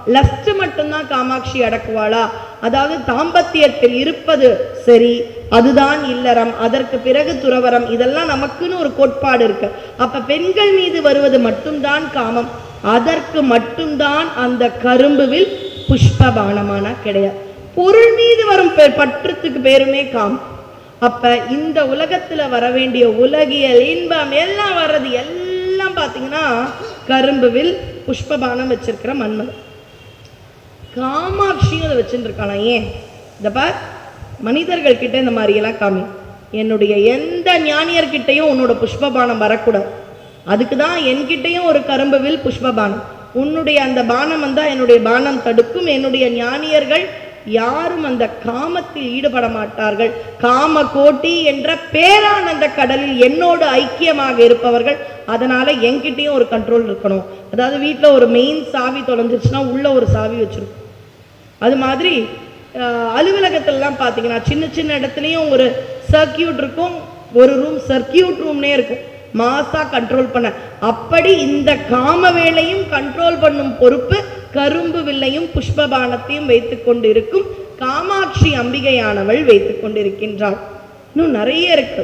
லஸ்ட் மட்டும்தான் காமாட்சி அடக்குவாளா அதாவது தாம்பத்தியத்தில் இருப்பது சரி அதுதான் இல்லறம் அதற்கு பிறகு துறவரம் இதெல்லாம் நமக்குன்னு ஒரு கோட்பாடு இருக்கு அப்ப பெண்கள் மீது வருவது மட்டும்தான் காமம் அதற்கு மட்டும்தான் அந்த கரும்புவில் புஷ்பபானமான கிடையாது பொருள் மீது வரும் பெ- பற்றுத்துக்கு பேருமே காமம் அப்ப இந்த உலகத்துல வர வேண்டிய உலகியல் இன்பம் எல்லாம் வர்றது எல்லாம் பாத்தீங்கன்னா கரும்புவில் புஷ்பபானம் வச்சிருக்கிற மன்மதன் காமாட்சியும் அதை வச்சுட்டு இருக்காளாம் ஏன் இந்த பார் மனிதர்கள் கிட்ட இந்த மாதிரி எல்லாம் காமி என்னுடைய எந்த ஞானியர்கிட்டையும் உன்னோட புஷ்பபானம் வரக்கூடாது அதுக்கு தான் என்கிட்டயும் ஒரு கரும்புவில் புஷ்பபானம் உன்னுடைய அந்த பானம் வந்தா என்னுடைய பானம் தடுக்கும் என்னுடைய ஞானியர்கள் யாரும் அந்த காமத்தில் ஈடுபட மாட்டார்கள் காம கோட்டி என்ற பேரானந்த கடலில் என்னோடு ஐக்கியமாக இருப்பவர்கள் அதனால என்கிட்டயும் ஒரு கண்ட்ரோல் இருக்கணும் அதாவது வீட்ல ஒரு மெயின் சாவி தொலைஞ்சிருச்சுன்னா உள்ள ஒரு சாவி வச்சிருக்கும் அது மாதிரி அஹ், அலுவலகத்திலலாம் பார்த்தீங்கன்னா சின்ன சின்ன இடத்துலையும் ஒரு சர்க்கியூட் இருக்கும் ஒரு ரூம் சர்க்கியூட் ரூம்னே இருக்கும் மாசா கண்ட்ரோல் பண்ண அப்படி இந்த காம வேளையும் கண்ட்ரோல் பண்ணும் பொறுப்பு கரும்பு வில்லையும் புஷ்பபானத்தையும் வைத்துக் கொண்டு இருக்கும் காமாட்சி அம்பிகையானவள் வைத்துக் கொண்டிருக்கின்றாள் இன்னும் நிறைய இருக்கு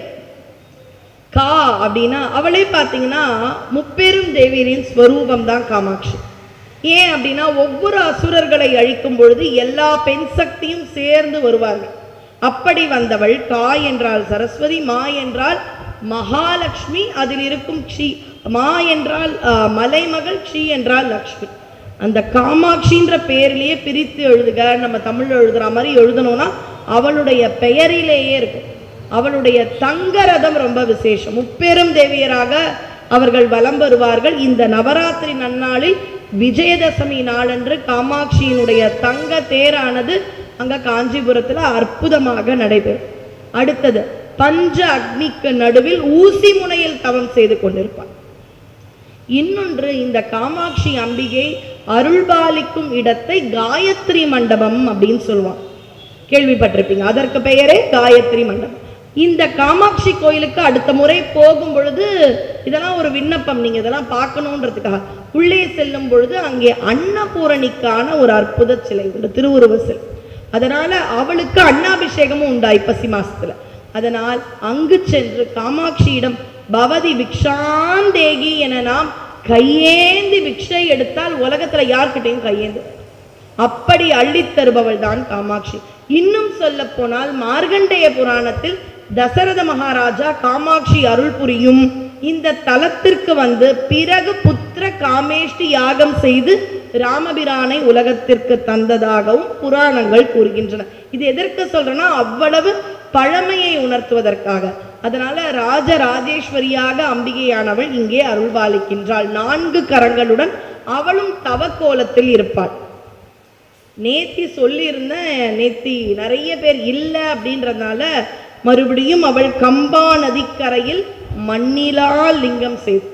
கா அப்படின்னா அவளே பார்த்தீங்கன்னா முப்பெரும் தேவியரின் ஸ்வரூபம் தான் காமாட்சி ஏன் அப்படின்னா ஒவ்வொரு அசுரர்களை அழிக்கும் பொழுது எல்லா பெண் சக்தியும் சேர்ந்து வருவார்கள் அப்படி வந்தவள் கா என்றால் சரஸ்வதி மா என்றால் மகாலட்சுமி அதில் இருக்கும் க்ஷி மா என்றால் ஆஹ், மலைமகள் க்ஷி என்றால் லக்ஷ்மி அந்த காமாட்சின்ற பெயரிலேயே பிரித்து எழுதுக நம்ம தமிழ்ல எழுதுற மாதிரி எழுதணும்னா அவளுடைய பெயரிலேயே இருக்கும் அவளுடைய தங்க ரதம் ரொம்ப விசேஷம் முப்பெரும் தேவியராக அவர்கள் வலம் வருவார்கள் இந்த நவராத்திரி நன்னாளில் விஜயதசமி நாளன்று காமாட்சியினுடைய தங்க தேரானது அங்க காஞ்சிபுரத்துல அற்புதமாக நடைபெறும் அடுத்தது பஞ்ச அக்னிக்கு நடுவில் ஊசி முனையில் தவம் செய்து கொண்டிருப்பார் இன்னொன்று இந்த காமாட்சி அம்பிகை அருள்பாலிக்கும் இடத்தை காயத்ரி மண்டபம் அப்படின்னு சொல்லுவாங்க கேள்விப்பட்டிருப்பீங்க அதற்கு பெயரே காயத்ரி மண்டபம் இந்த காமாட்சி கோயிலுக்கு அடுத்த முறை போகும் பொழுது இதெல்லாம் ஒரு விண்ணப்பம் நீங்க இதெல்லாம் பார்க்கணுன்றதுக்காக உள்ளே செல்லும் பொழுது அங்கே அன்னபூரணிக்கான ஒரு அற்புத சிலை உண்டு திருவுருவ சிலை அதனால அவளுக்கு அன்னாபிஷேகமும் உண்டு ஐப்பசி மாசத்துல அதனால் அங்கு சென்று காமாட்சியிடம் பவதி பிக்ஷாந்தேகி என நாம் கையேந்தி பிக்ஷை எடுத்தால் உலகத்துல யார்கிட்டையும் கையேந்து அப்படி அள்ளித் தருபவள் தான் காமாட்சி இன்னும் சொல்ல போனால் மார்கண்டேய புராணத்தில் தசரத மகாராஜா காமாட்சி அருள் புரியும் இந்த தலத்திற்கு வந்து பிறகு புத்திர காமேஷ்டி யாகம் செய்து ராமபிரானை உலகத்திற்கு தந்ததாகவும் புராணங்கள் கூறுகின்றன இது எதற்கு சொல்றேன்னா அவ்வளவு பழமையை உணர்த்துவதற்காக அதனால ராஜ ராஜேஸ்வரியாக அம்பிகையானவள் இங்கே அருள்பாலிக்கின்றாள் நான்கு கரங்களுடன் அவளும் தவக்கோலத்தில் இருப்பாள் நேத்தி சொல்லியிருந்தேன் நேத்தி நிறைய பேர் இல்லை அப்படின்றதுனால மறுபடியும் அவள் கம்பா நதிக்கரையில் மண்ணிலா லிங்கம் செய்து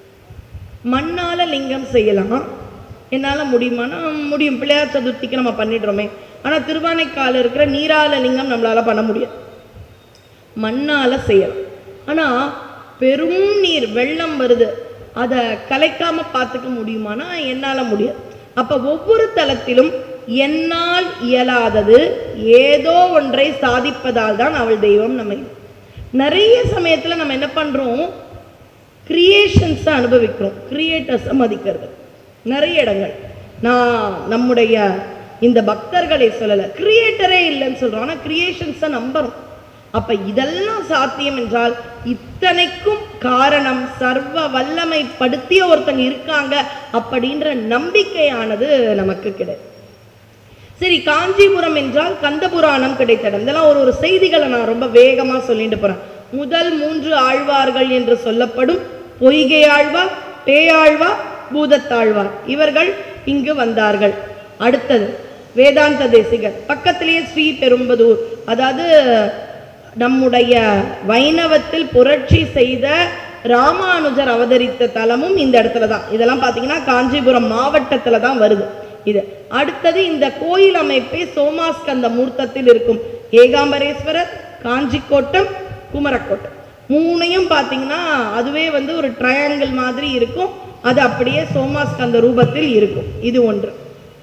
மண்ணால லிங்கம் செய்யலாம் என்னால முடியுமானா முடியும் பிள்ளையார் சதுர்த்திக்கு நம்ம பண்ணிடுறோமே ஆனா திருவானைக்கால இருக்கிற நீரால லிங்கம் நம்மளால பண்ண முடியாது மண்ணால செய்யலாம் ஆனா பெரும் நீர் வெள்ளம் வருது அதை கலைக்காம பார்த்துக்க முடியுமானா என்னால முடியாது அப்ப ஒவ்வொரு தலத்திலும் என்னால் இயலாதது ஏதோ ஒன்றை சாதிப்பதால் தான் அவள் தெய்வம் நம்மை நிறைய சமயத்துல நம்ம என்ன பண்றோம் கிரியேஷன்ஸை அனுபவிக்கிறோம் கிரியேட்டர்ஸை மதிக்கிறது நிறைய இடங்கள் நான் நம்முடைய இந்த பக்தர்களை சொல்லலை கிரியேட்டரே இல்லைன்னு சொல்றோம் ஆனால் கிரியேஷன்ஸை நம்புறோம் அப்ப இதெல்லாம் சாத்தியம் என்றால் இத்தனைக்கும் காரணம் சர்வ வல்லமைப்படுத்திய ஒருத்தங்க இருக்காங்க அப்படின்ற நம்பிக்கையானது நமக்கு கிடையாது சரி காஞ்சிபுரம் என்றால் கந்தபுராணம் கிடைத்தடம் இதெல்லாம் ஒரு ஒரு செய்திகளை நான் ரொம்ப வேகமா சொல்லிட்டு போறேன் முதல் மூன்று ஆழ்வார்கள் என்று சொல்லப்படும் பொய்கை ஆழ்வார் பேயாழ்வார் பூதத்தாழ்வார் இவர்கள் இங்கு வந்தார்கள் அடுத்தது வேதாந்த தேசிகர் பக்கத்திலேயே ஸ்ரீ பெரும்பதூர் அதாவது நம்முடைய வைணவத்தில் புரட்சி செய்த ராமானுஜர் அவதரித்த தலமும் இந்த இடத்துல தான் இதெல்லாம் பார்த்தீங்கன்னா காஞ்சிபுரம் மாவட்டத்துல தான் வருது இது அடுத்தது இந்த கோயில் அமைப்பே சோமாஸ்கந்த மூர்த்தத்தில் இருக்கும் ஏகாம்பரேஸ்வரர் காஞ்சிக்கோட்டம் குமரக்கோட்டம் மூணையும் பார்த்தீங்கன்னா அதுவே வந்து ஒரு ட்ரையாங்கிள் மாதிரி இருக்கும் அது அப்படியே சோமாஸ்கந்த ரூபத்தில் இருக்கும் இது ஒன்று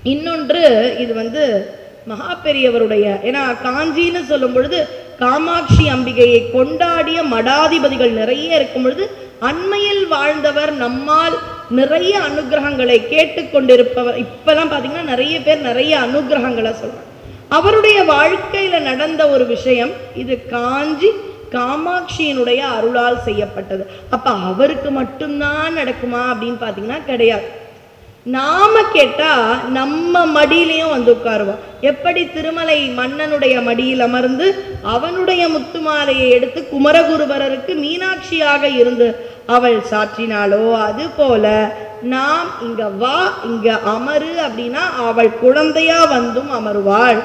இன்னொன்று இது வந்து மகா பெரியவருடைய ஏன்னா காஞ்சின்னு சொல்லும் பொழுது காமாட்சி அம்பிகையை கொண்டாடிய மடாதிபதிகள் நிறைய இருக்கும் பொழுது அண்மையில் வாழ்ந்தவர் நம்மால் நிறைய அனுகிரகங்களை கேட்டுக்கொண்டிருப்பவர் இப்பெல்லாம் பார்த்தீங்கன்னா நிறைய பேர் நிறைய அனுகிரகங்களை சொல்றாங்க அவருடைய வாழ்க்கையில நடந்த ஒரு விஷயம் இது காஞ்சி காமாட்சியினுடைய அருளால் செய்யப்பட்டது அப்ப அவருக்கு மட்டும்தான் நடக்குமா அப்படின்னு பார்த்தீங்கன்னா கிடையாது நாம கேட்டா நம்ம மடியிலையும் வந்து உட்காருவோம் எப்படி திருமலை மன்னனுடைய மடியில் அமர்ந்து அவனுடைய முத்துமாலையை எடுத்து குமரகுருபரருக்கு மீனாட்சியாக இருந்து அவள் சாற்றினாளோ அது போல நாம் இங்க வா இங்க அமரு அப்படின்னா அவள் குழந்தையா வந்தும் அமருவாள்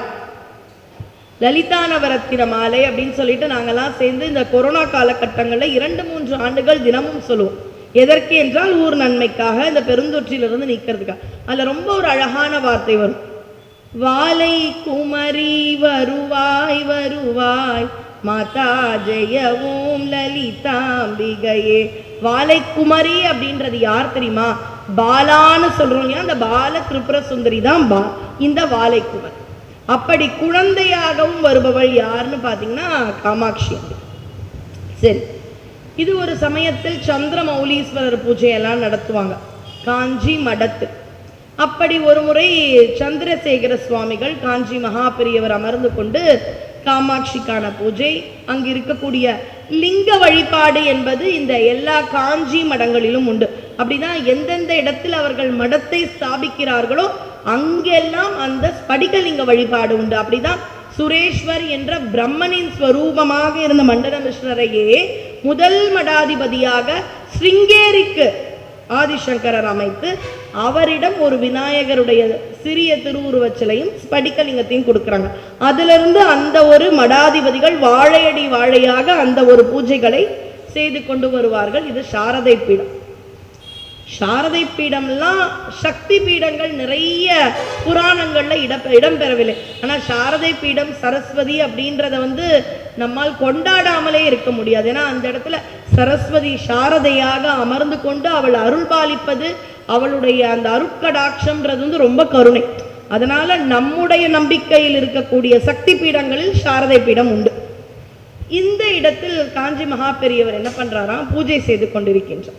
லலிதா நவரத்தின மாலை அப்படின்னு சொல்லிட்டு நாங்கெல்லாம் சேர்ந்து இந்த கொரோனா காலகட்டங்களில் இரண்டு மூன்று ஆண்டுகள் தினமும் சொல்லுவோம் எதற்கு என்றால் ஊர் நன்மைக்காக இந்த பெருந்தொற்றிலிருந்து நீக்கிறதுக்காக அதில் ரொம்ப ஒரு அழகான வார்த்தை வரும் வாலை குமரி வருவாய் வருவாய் மாதா ஜெய ஓம் லலிதாம்பிகையே வாலை குமரி அப்படின்றது யார் தெரியுமா பாலான்னு சொல்றோம் இல்லையா அந்த பால திரிபுர சுந்தரி தான் பா இந்த வாலை குமரி அப்படி குழந்தையாகவும் வருபவள் யாருன்னு பார்த்தீங்கன்னா காமாட்சி அம்பி. சரி இது ஒரு சமயத்தில் சந்திர மௌலீஸ்வரர் பூஜையெல்லாம் நடத்துவாங்க காஞ்சி மடத்து அப்படி ஒரு முறை சந்திரசேகர சுவாமிகள் காஞ்சி மகாபெரியவர் அமர்ந்து கொண்டு காமாட்சிக்கான பூஜை அங்கு இருக்கக்கூடிய லிங்க வழிபாடு என்பது இந்த எல்லா காஞ்சி மடங்களிலும் உண்டு அப்படிதான் எந்தெந்த இடத்தில் அவர்கள் மடத்தை ஸ்தாபிக்கிறார்களோ அங்கெல்லாம் அந்த ஸ்படிகலிங்க வழிபாடு உண்டு அப்படிதான் சுரேஸ்வர் என்ற பிரம்மனின் ஸ்வரூபமாக இருந்த மண்டல மிஸ்ரரையே முதல் மடாதிபதியாக சிருங்கேரிக்கு ஆதிசங்கரர் அமைத்து அவரிடம் ஒரு விநாயகருடைய சிறிய திருவுருவச் சிலையும் ஸ்படிகலிங்கத்தையும் கொடுக்குறாங்க அதிலிருந்து அந்த ஒரு மடாதிபதிகள் வாழையடி வாழையாக அந்த ஒரு பூஜைகளை செய்து கொண்டு வருவார்கள் இது சாரதை பீடம் சாரதை பீடம்லாம் சக்தி பீடங்கள் நிறைய புராணங்கள்ல இட இடம்பெறவில்லை ஆனா சாரதை பீடம் சரஸ்வதி அப்படின்றத வந்து நம்மால் கொண்டாடாமலே இருக்க முடியாது ஏன்னா அந்த இடத்துல சரஸ்வதி சாரதையாக அமர்ந்து கொண்டு அவள் அருள் பாலிப்பது அவளுடைய அந்த அருட்கடாட்சம்ன்றது வந்து ரொம்ப கருணை அதனால நம்முடைய நம்பிக்கையில் இருக்கக்கூடிய சக்தி பீடங்களில் சாரதை பீடம் உண்டு இந்த இடத்தில் காஞ்சி மகா பெரியவர் என்ன பண்றாராம் பூஜை செய்து கொண்டிருக்கின்றார்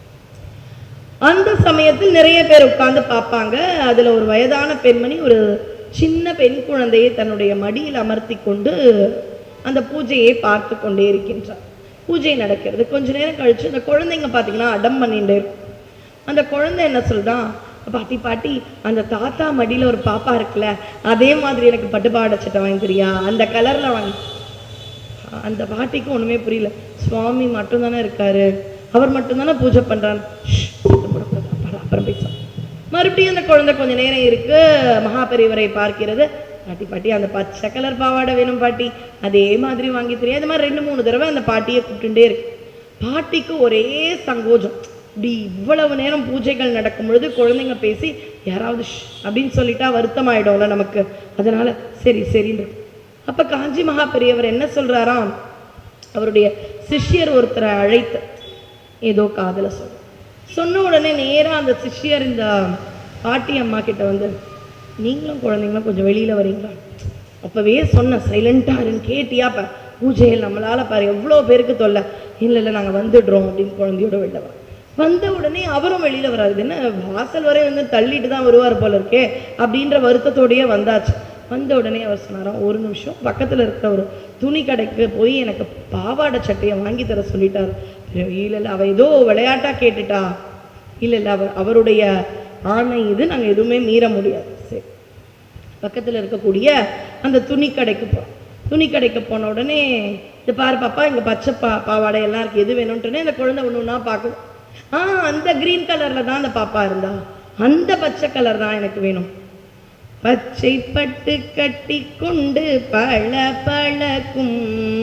அந்த சமயத்தில் நிறைய பேர் உட்கார்ந்து பார்ப்பாங்க அதுல ஒரு வயதான பெண்மணி ஒரு சின்ன பெண் குழந்தையை தன்னுடைய மடியில் அமர்த்தி கொண்டு அந்த பூஜையை பார்த்து கொண்டே இருக்கின்றார் பூஜை நடக்கிறது கொஞ்ச நேரம் கழிச்சு அந்த குழந்தைங்க பார்த்தீங்கன்னா அடம் பண்ணிட்டே இருக்கும் அந்த குழந்தை என்ன சொல்றான் பாட்டி பாட்டி அந்த தாத்தா மடியில ஒரு பாப்பா இருக்குல்ல அதே மாதிரி எனக்கு பட்டுப்பாவாடை சட்டை வாங்கி தரியா அந்த கலர்ல வாங்கி அந்த பாட்டிக்கு ஒண்ணுமே புரியல சுவாமி மட்டும்தானே இருக்காரு அவர் மட்டும்தானே பூஜை பண்றாரு ஷ், சத்தம் போடக்கூடாது. அப்புறம் அப்புறம் பேசலாம் மறுபடியும் அந்த குழந்தை கொஞ்ச நேரம் இருக்கு மகாபெரிவரை பார்க்கிறது பாட்டி பாட்டி அந்த பச்சை கலர் பாவாடை வேணும் பாட்டி அதே மாதிரி வாங்கி தெரியும் இந்த மாதிரி ரெண்டு மூணு தடவை அந்த பாட்டியை கூப்பிட்டுட்டே இருக்கு பாட்டிக்கு ஒரே சங்கோஜம் இப்படி இவ்வளவு நேரம் பூஜைகள் நடக்கும் பொழுது குழந்தைங்க பேசி யாராவது ஷ் அப்படின்னு சொல்லிட்டா வருத்தமாயிடும்ல நமக்கு அதனால சரி சரின்ற அப்ப காஞ்சி மகா பெரியவர் என்ன சொல்றாராம் அவருடைய சிஷ்யர் ஒருத்தரை அழைத்து ஏதோ காதல சொல்ற சொன்ன உடனே நேரா அந்த சிஷ்யர் இந்த பாட்டி அம்மா கிட்ட வந்து நீங்களும் குழந்தைங்களும் கொஞ்சம் வெளியில வரீங்களா அப்பவே சொன்னேன் சைலண்டா இருன்னு கேட்டியா அப்ப பூஜையில் நம்மளால பாரு எவ்வளோ பேருக்கு தொல்லை இல்லை இல்லை நாங்க வந்துடுறோம் அப்படின்னு குழந்தையோட வெளில வர வந்த உடனே அவரும் வெளியில வராது இது என்ன வாசல் வரை வந்து தள்ளிட்டு தான் வருவார் போல இருக்கே அப்படின்ற வருத்தத்தோடயே வந்தாச்சு வந்த உடனே அவர் சொன்னாராம் ஒரு நிமிஷம் பக்கத்துல இருக்கிற ஒரு துணி கடைக்கு போய் எனக்கு பாவாடை சட்டையை வாங்கி தர சொல்லிட்டாரு இல்லை இல்லை அவ ஏதோ விளையாட்டா கேட்டுட்டா இல்லை இல்லை அவர் அவருடைய ஆணை இது நாங்க எதுவுமே மீற முடியாது சரி பக்கத்துல இருக்கக்கூடிய அந்த துணி கடைக்கு போ துணி கடைக்கு போன உடனே இது பாரு பாப்பா இங்க பச்சை பா பாவாடை எல்லாம் இருக்கு எது வேணும்ட்டுனே அந்த குழந்தை ஒன்று ஒன்றா பார்க்கும் ஆ அந்த கிரீன் கலர்ல தான் அந்த பாப்பா இருந்தா அந்த பச்சை கலர் தான் எனக்கு வேணும் பச்சை பட்டு கட்டி கொண்டு பழ பழக்கும்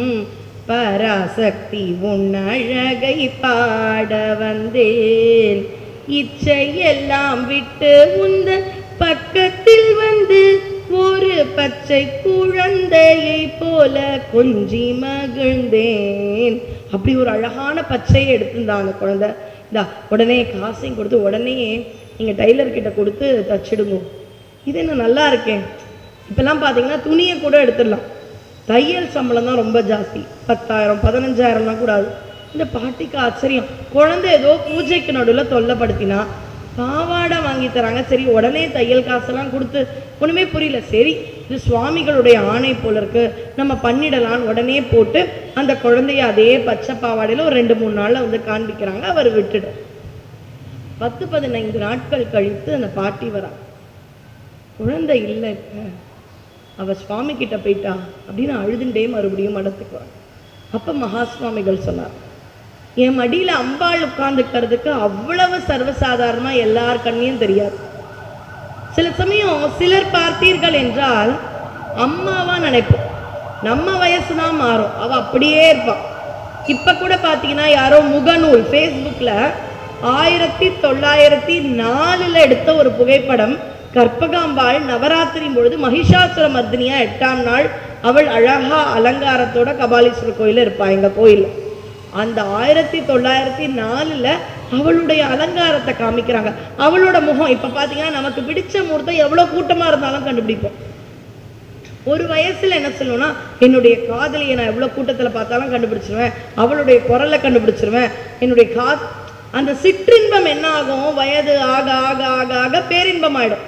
பராசக்தி உன் அழகை பாட வந்தேன் இச்சையெல்லாம் விட்டு உந்த பக்கத்தில் வந்து ஒரு பச்சை குழந்தையை போல கொஞ்சி மகிழ்ந்தேன் அப்படி ஒரு அழகான பச்சையை எடுத்திருந்தான் அந்த குழந்தை இந்தா உடனே காசையும் கொடுத்து உடனே நீங்க டைலர் கிட்ட கொடுத்து தச்சிடுங்க இது என்ன நல்லா இருக்கேன் இப்பெல்லாம் பார்த்தீங்கன்னா துணியை கூட எடுத்துடலாம் தையல் சம்பளம் தான் ரொம்ப ஜாஸ்தி பத்தாயிரம் பதினஞ்சாயிரம்லாம் கூடாது இந்த பாட்டிக்கு ஆச்சரியம் குழந்தை ஏதோ பூஜைக்கு நடுவில் தொல்லைப்படுத்தினா பாவாடை வாங்கி தராங்க சரி உடனே தையல் காசெல்லாம் கொடுத்து ஒன்றுமே புரியல சரி இது சுவாமிகளுடைய ஆணை போல இருக்கு நம்ம பண்ணிடலாம் உடனே போட்டு அந்த குழந்தைய அதே பச்சை பாவாடையில் ஒரு ரெண்டு மூணு நாளில் வந்து காண்பிக்கிறாங்க அவர் விட்டுடும் பத்து பதினைந்து நாட்கள் கழித்து அந்த பாட்டி வரா குழந்தை இல்லை இப்ப அவ சுவாமி கிட்ட போயிட்டா அப்படின்னு அழுதுண்டே மறுபடியும் மடத்துக்கு வராங்க அப்ப மகா சுவாமிகள் சொன்னார் என் மடியில அம்பாள் உட்கார்ந்துக்கிறதுக்கு அவ்வளவு சர்வசாதாரணமா எல்லார் கண்ணையும் தெரியாது சில சமயம் சிலர் பார்த்தீர்கள் என்றால் அம்மாவா நினைப்போம் நம்ம வயசு தான் மாறும் அவ அப்படியே இருப்பான் இப்ப கூட பாத்தீங்கன்னா யாரோ முகநூல் ஃபேஸ்புக்ல ஆயிரத்தி தொள்ளாயிரத்தி நாலுல எடுத்த ஒரு புகைப்படம் கற்பகாம்பாள் நவராத்திரி பொழுது மகிஷாசுர மர்தினியா எட்டாம் நாள் அவள் அழகா அலங்காரத்தோட கபாலீஸ்வரர் கோயில்ல இருப்பா எங்க கோயில் அந்த ஆயிரத்தி தொள்ளாயிரத்தி நாலுல அவளுடைய அலங்காரத்தை காமிக்கிறாங்க அவளோட முகம் இப்ப பாத்தீங்கன்னா நமக்கு பிடிச்ச முகூர்த்தம் எவ்வளவு கூட்டமா இருந்தாலும் கண்டுபிடிப்போம் ஒரு வயசுல என்ன சொல்லணும்னா என்னுடைய காதலியை நான் எவ்வளவு கூட்டத்துல பார்த்தாலும் கண்டுபிடிச்சிருவேன் அவளுடைய குரலை கண்டுபிடிச்சிருவேன் என்னுடைய கா அந்த சிற்றின்பம் என்ன ஆகும் வயது ஆக ஆக ஆக ஆக பேரின்பம் ஆயிடும்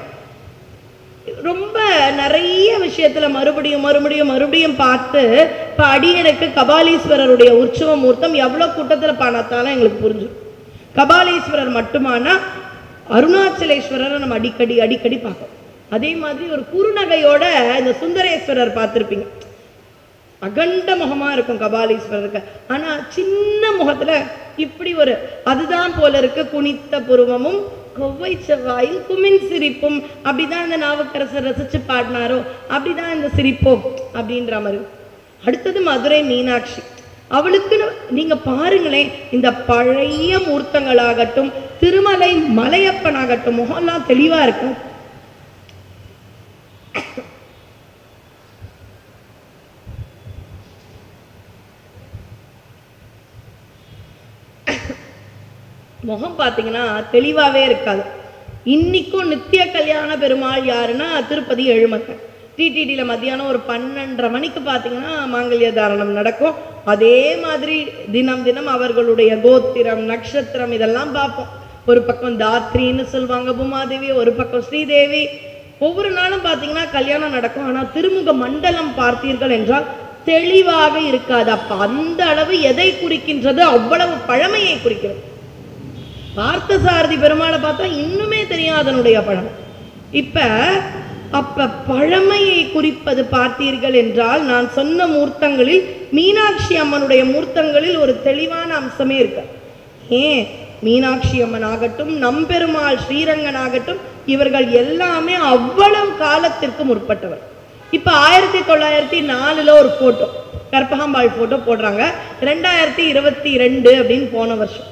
ரொம்ப நிறைய விஷயத்துல மறுபடியும் மறுபடியும் மறுபடியும் பார்த்து இப்ப அடியனுக்கு கபாலீஸ்வரருடைய உற்சவ மூர்த்தம் எவ்வளவு கூட்டத்துல பார்த்தாலும் எங்களுக்கு புரிஞ்சும் கபாலீஸ்வரர் மட்டுமானா அருணாச்சலேஸ்வரரை நம்ம அடிக்கடி அடிக்கடி பார்ப்போம் அதே மாதிரி ஒரு குறுநகையோட இந்த சுந்தரேஸ்வரர் பார்த்திருப்பீங்க அகண்ட முகமா இருக்கும் கபாலீஸ்வரருக்கு ஆனா சின்ன முகத்துல இப்படி ஒரு அதுதான் போல இருக்கு குனித்த புருவமும் கொவ்வை செவ்வாயில் குமின் சிரிப்பும் அப்படிதான் இந்த நாவுக்கரசர் ரசிச்சு பாடினாரோ அப்படிதான் இந்த சிரிப்போ அப்படின்ற மாதிரி அடுத்தது மதுரை மீனாட்சி அவளுக்கு நீங்க பாருங்களேன் இந்த பழைய மூர்த்தங்களாகட்டும் திருமலை மலையப்பனாகட்டும் முகம்லாம் தெளிவா இருக்கு முகம் பார்த்தீங்கன்னா தெளிவாகவே இருக்காது இன்னிக்கும் நித்திய கல்யாண பெருமாள் யாருன்னா திருப்பதி எழுமக்கன் டிடிடியில் மத்தியானம் ஒரு பன்னெண்டரை மணிக்கு பார்த்தீங்கன்னா மாங்கல்ய தாரணம் நடக்கும் அதே மாதிரி தினம் தினம் அவர்களுடைய கோத்திரம் நட்சத்திரம் இதெல்லாம் பார்ப்போம் ஒரு பக்கம் தாத்ரின்னு சொல்லுவாங்க பூமாதேவி ஒரு பக்கம் ஸ்ரீதேவி ஒவ்வொரு நாளும் பார்த்தீங்கன்னா கல்யாணம் நடக்கும் ஆனால் திருமுக மண்டலம் பார்த்தீர்கள் என்றால் தெளிவாக இருக்காது அப்ப அந்த அளவு எதை குறிக்கின்றது அவ்வளவு பழமையை குறிக்கிறது பார்த்தசாரதி பெருமாளை பார்த்தா இன்னுமே தெரியும் அதனுடைய பழம் இப்ப அப்ப பழமையை குறிப்பது பார்த்தீர்கள் என்றால் நான் சொன்ன மூர்த்தங்களில் மீனாட்சி அம்மனுடைய மூர்த்தங்களில் ஒரு தெளிவான அம்சமே இருக்கு ஏன் மீனாட்சி அம்மன் ஆகட்டும் நம்பெருமாள் ஸ்ரீரங்கன் ஆகட்டும் இவர்கள் எல்லாமே அவ்வளவு காலத்திற்கு முற்பட்டவர் இப்ப ஆயிரத்தி தொள்ளாயிரத்தி நாலுல ஒரு போட்டோ கற்பகாம்பாள் போட்டோ போடுறாங்க ரெண்டாயிரத்தி இருபத்தி ரெண்டு அப்படின்னு போன வருஷம்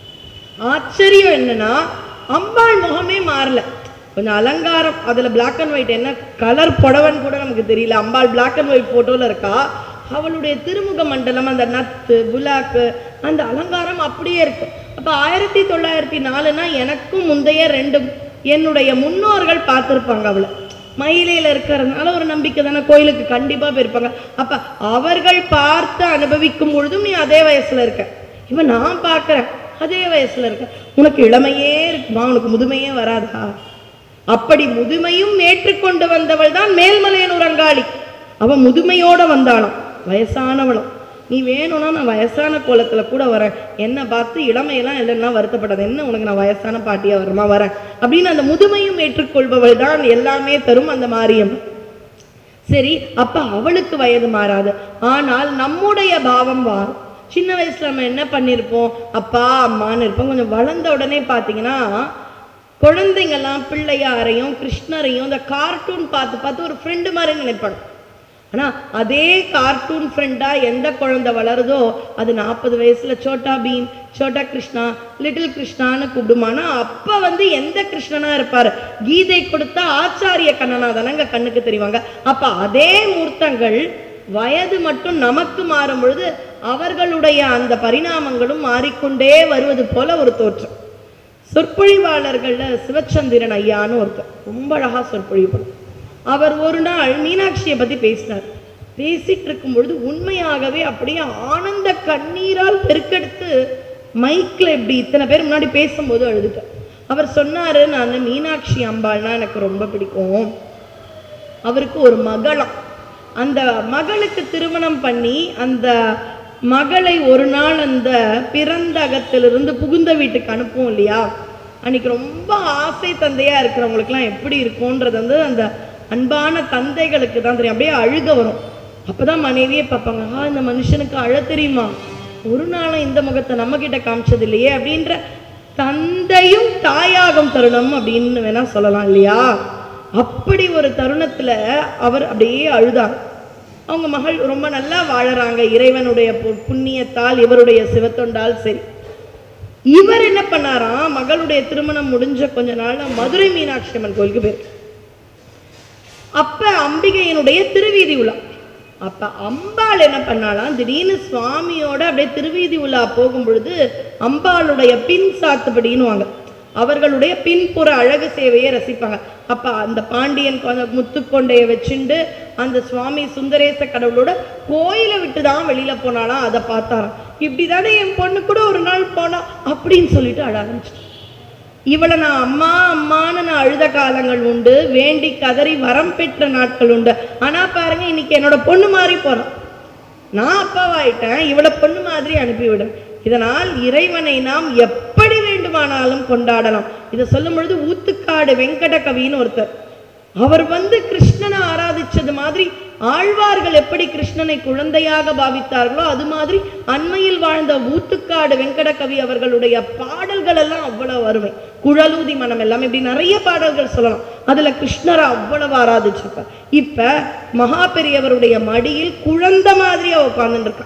ஆச்சரியம் என்னன்னா அம்பாள் முகமே மாறல கொஞ்சம் அலங்காரம் அதுல Black அண்ட் ஒயிட் என்ன கலர் புடவன் கூட நமக்கு தெரியல அம்பாள் Black அண்ட் ஒயிட் போட்டோல இருக்கா அவளுடைய திருமுக மண்டலம் அந்த நத்து புலாக்கு அந்த அலங்காரம் அப்படியே இருக்கு அப்ப ஆயிரத்தி தொள்ளாயிரத்தி நாலுனா எனக்கும் முந்தைய ரெண்டு என்னுடைய முன்னோர்கள் பார்த்திருப்பாங்க அவளை மயிலையில இருக்கிறதுனால ஒரு நம்பிக்கை தானே கோயிலுக்கு கண்டிப்பா போயிருப்பாங்க அப்ப அவர்கள் பார்த்து அனுபவிக்கும் பொழுதும் நீ அதே வயசுல இருக்க இப்ப நான் பார்க்கிறேன் அதே வயசுல இருக்க உனக்கு இளமையே இருக்குமா உனக்கு முதுமையே வராதா அப்படி முதுமையும் ஏற்றுக்கொண்டு வந்தவள் தான் மேல்மலையனூர் அங்காளி அவ முதுமையோட வந்தாளாம் வயசானவளும் நீ வேணும்னா நான் வயசான கோலத்துல கூட வரேன் என்ன பார்த்து இளமையெல்லாம் இல்லைன்னா வருத்தப்படாது என்ன உனக்கு நான் வயசான பாட்டியா வரமா வரேன் அப்படின்னு அந்த முதுமையும் ஏற்றுக்கொள்பவள் தான் எல்லாமே தரும் அந்த மாரியம் சரி அப்ப அவளுக்கு வயது மாறாது ஆனால் நம்முடைய பாவம் மாறும் சின்ன வயசுல நம்ம என்ன பண்ணியிருப்போம் அப்பா அம்மான்னு இருப்போம் கொஞ்சம் வளர்ந்த உடனே பார்த்தீங்கன்னா குழந்தைங்கெல்லாம் பிள்ளையாரையும் கிருஷ்ணரையும் இந்த கார்ட்டூன் பார்த்து பார்த்து ஒரு ஃப்ரெண்டு மாதிரி நினைப்பாங்க ஆனா அதே கார்ட்டூன் ஃப்ரெண்டா எந்த குழந்தை வளருதோ அது நாற்பது வயசுல சோட்டா பீம் சோட்டா கிருஷ்ணா லிட்டில் கிருஷ்ணான்னு கூப்பிடுமானா அப்ப வந்து எந்த கிருஷ்ணனா இருப்பாரு கீதை கொடுத்தா ஆச்சாரிய கண்ணனா தானங்க கண்ணுக்கு தெரிவாங்க அப்ப அதே மூர்த்தங்கள் வயது மட்டும் நமக்கு மாறும் பொழுது அவர்களுடைய அந்த பரிணாமங்களும் மாறிக்கொண்டே வருவது போல ஒரு தோற்றம் சொற்பொழிவாளர்கள்ல சிவச்சந்திரன் ஐயான்னு ஒருத்தர் ரொம்ப அழகா சொற்பொழிவு பண்ணுவார். அவர் ஒரு நாள் மீனாட்சியை பத்தி பேசினார் பேசிட்டு இருக்கும் பொழுது உண்மையாகவே அப்படியே ஆனந்த கண்ணீரால் பெருக்கெடுத்து மைக்ல இப்படி இத்தனை பேர் முன்னாடி பேசும்போது அழுதுட்டார் அவர் சொன்னாரு நான் மீனாட்சி அம்பாள்னா எனக்கு ரொம்ப பிடிக்கும் அவருக்கு ஒரு மகளாம் அந்த மகளுக்கு திருமணம் பண்ணி அந்த மகளை ஒரு நாள் அந்த பிறந்த அகத்திலிருந்து புகுந்த வீட்டுக்கு அனுப்புவோம் இல்லையா அன்னைக்கு ரொம்ப ஆசை தந்தையா இருக்கிறவங்களுக்குலாம் எப்படி இருக்கும்ன்றது வந்து அந்த அன்பான தந்தைகளுக்கு தான் தெரியும் அப்படியே அழுக வரும் அப்பதான் மனைவியே பார்ப்பாங்க ஆ இந்த மனுஷனுக்கு அழ தெரியுமா ஒரு நாளும் இந்த முகத்தை நம்ம கிட்ட காமிச்சது இல்லையே அப்படின்ற தந்தையும் தாயாகும் தருணம் அப்படின்னு வேணா சொல்லலாம் இல்லையா அப்படி ஒரு தருணத்துல அவர் அப்படியே அழுதார் அவங்க மகள் ரொம்ப நல்லா வாழறாங்க இறைவனுடைய பு- புண்ணியத்தால் இவருடைய சிவத்தொண்டால் சரி இவர் என்ன பண்ணாராம் மகளுடைய திருமணம் முடிஞ்ச கொஞ்ச நாள்ல மதுரை மீனாட்சி அம்மன் கோயிலுக்கு போயிருக்கு அப்ப அம்பிகையினுடைய திருவீதி உலா அப்ப அம்பாள் என்ன பண்ணாலாம் திடீர்னு சுவாமியோட அப்படியே திருவீதி உலா போகும் பொழுது அம்பாளுடைய பின் சாத்துபடின்னு வாங்க அவர்களுடைய பின்புற அழகு சேவையை ரசிப்பாங்க அப்ப அந்த பாண்டியன் கொ- முத்துக்கொண்டைய வச்சுண்டு அந்த சுவாமி சுந்தரேச கடவுளோட கோயிலை விட்டு தான் வெளியில போனாலாம் அதை பார்த்தாராம் இப்படிதானே என் பொண்ணு கூட ஒரு நாள் போனா அப்படின்னு சொல்லிட்டு அழ ஆரம்பிச்சிட்டான் இவளை நான் அம்மா அம்மான்னு நான் அழுத காலங்கள் உண்டு வேண்டி கதறி வரம் பெற்ற நாட்கள் உண்டு ஆனா பாருங்க இன்னைக்கு என்னோட பொண்ணு மாறி போறான் நான் அப்பாவாயிட்டேன் இவளை பொண்ணு மாதிரி அனுப்பிவிடும் இதனால் இறைவனை நாம் எப்படி வேண்டுமானாலும் கொண்டாடலாம் இதை சொல்லும் பொழுது ஊத்துக்காடு வெங்கட கவின்னு ஒருத்தர் அவர் வந்து கிருஷ்ணனை ஆராதிச்சது மாதிரி ஆழ்வார்கள் எப்படி கிருஷ்ணனை குழந்தையாக பாவித்தார்களோ அது மாதிரி அண்மையில் வாழ்ந்த ஊத்துக்காடு வெங்கட கவி அவர்களுடைய பாடல்கள் எல்லாம் அவ்வளவு அருமை குழலூதி மனம் எல்லாம் இப்படி நிறைய பாடல்கள் சொல்லலாம் அதுல கிருஷ்ணரை அவ்வளவு ஆராதிச்சிருப்பார் இப்ப மகா பெரியவருடைய மடியில் குழந்தை மாதிரியா உட்கார்ந்துட்டு இருக்கான்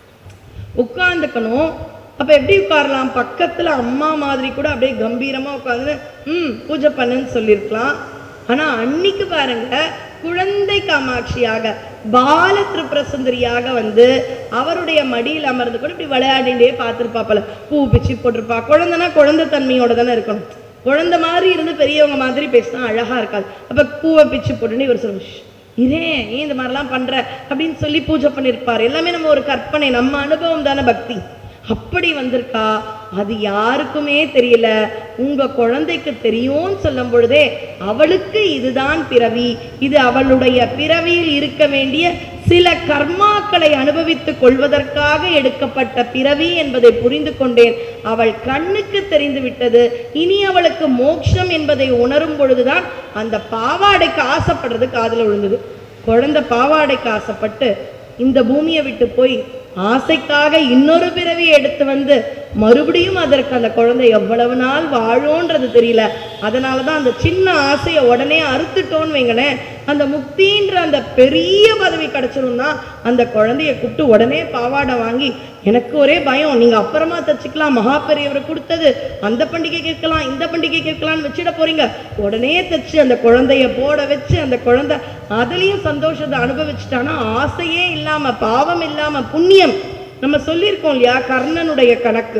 உட்கார்ந்துக்கணும் அப்ப எப்படி உட்காரலாம் பக்கத்துல அம்மா மாதிரி கூட அப்படியே கம்பீரமா உட்கார்ந்து ம் பூஜை பண்ணுன்னு சொல்லியிருக்கலாம் ஆனா அன்னைக்கு பாருங்க குழந்தை காமாட்சியாக பால திரிபுர சுந்தரியாக வந்து அவருடைய மடியில் அமர்ந்து கூட இப்படி விளையாடிண்டே பார்த்துருப்பாப்பல பூ பிச்சு போட்டிருப்பா குழந்தைனா குழந்தை தன்மையோட தானே இருக்கணும் குழந்தை மாதிரி இருந்து பெரியவங்க மாதிரி பேசினா அழகா இருக்காது அப்ப பூவை பிச்சு போட்டுன்னு இவர் சொல்லுங்க இதே ஏன் இந்த மாதிரிலாம் பண்ற அப்படின்னு சொல்லி பூஜை பண்ணியிருப்பார் எல்லாமே நம்ம ஒரு கற்பனை நம்ம அனுபவம் தானே பக்தி அப்படி வந்திருக்கா அது யாருக்குமே தெரியல உங்க குழந்தைக்கு தெரியும்னு சொல்லும் பொழுதே அவளுக்கு இதுதான் பிறவி இது அவளுடைய பிறவியில் இருக்க வேண்டிய சில கர்மாக்களை அனுபவித்துக் கொள்வதற்காக எடுக்கப்பட்ட பிறவி என்பதை புரிந்து கொண்டேன் அவள் கண்ணுக்கு தெரிந்து விட்டது இனி அவளுக்கு மோட்சம் என்பதை உணரும் பொழுதுதான் அந்த பாவாடைக்கு ஆசைப்படுறது காதுல விழுந்தது குழந்தை பாவாடைக்கு ஆசைப்பட்டு இந்த பூமியை விட்டு போய் ஆசைக்காக இன்னொரு பிறவி எடுத்து வந்து மறுபடியும் அதற்கு அந்த குழந்தை எவ்வளவு நாள் வாழும்ன்றது தெரியல அதனால தான் அந்த சின்ன ஆசையை உடனே அறுத்துட்டோன்னு வைங்களேன் அந்த முக்தின்ற அந்த பெரிய பதவி கிடைச்சிரும்னா அந்த குழந்தைய கூப்பிட்டு உடனே பாவாடை வாங்கி எனக்கு ஒரே பயம் நீங்க அப்புறமா தச்சுக்கலாம் மகா பெரியவர் கொடுத்தது அந்த பண்டிகை கேட்கலாம் இந்த பண்டிகை கேட்கலாம்னு வச்சிட போறீங்க உடனே தச்சு அந்த குழந்தைய போட வச்சு அந்த குழந்தை அதுலயும் சந்தோஷத்தை அனுபவிச்சுட்டானா ஆசையே இல்லாம பாவம் இல்லாம புண்ணியம் நம்ம சொல்லியிருக்கோம் இல்லையா கர்ணனுடைய கணக்கு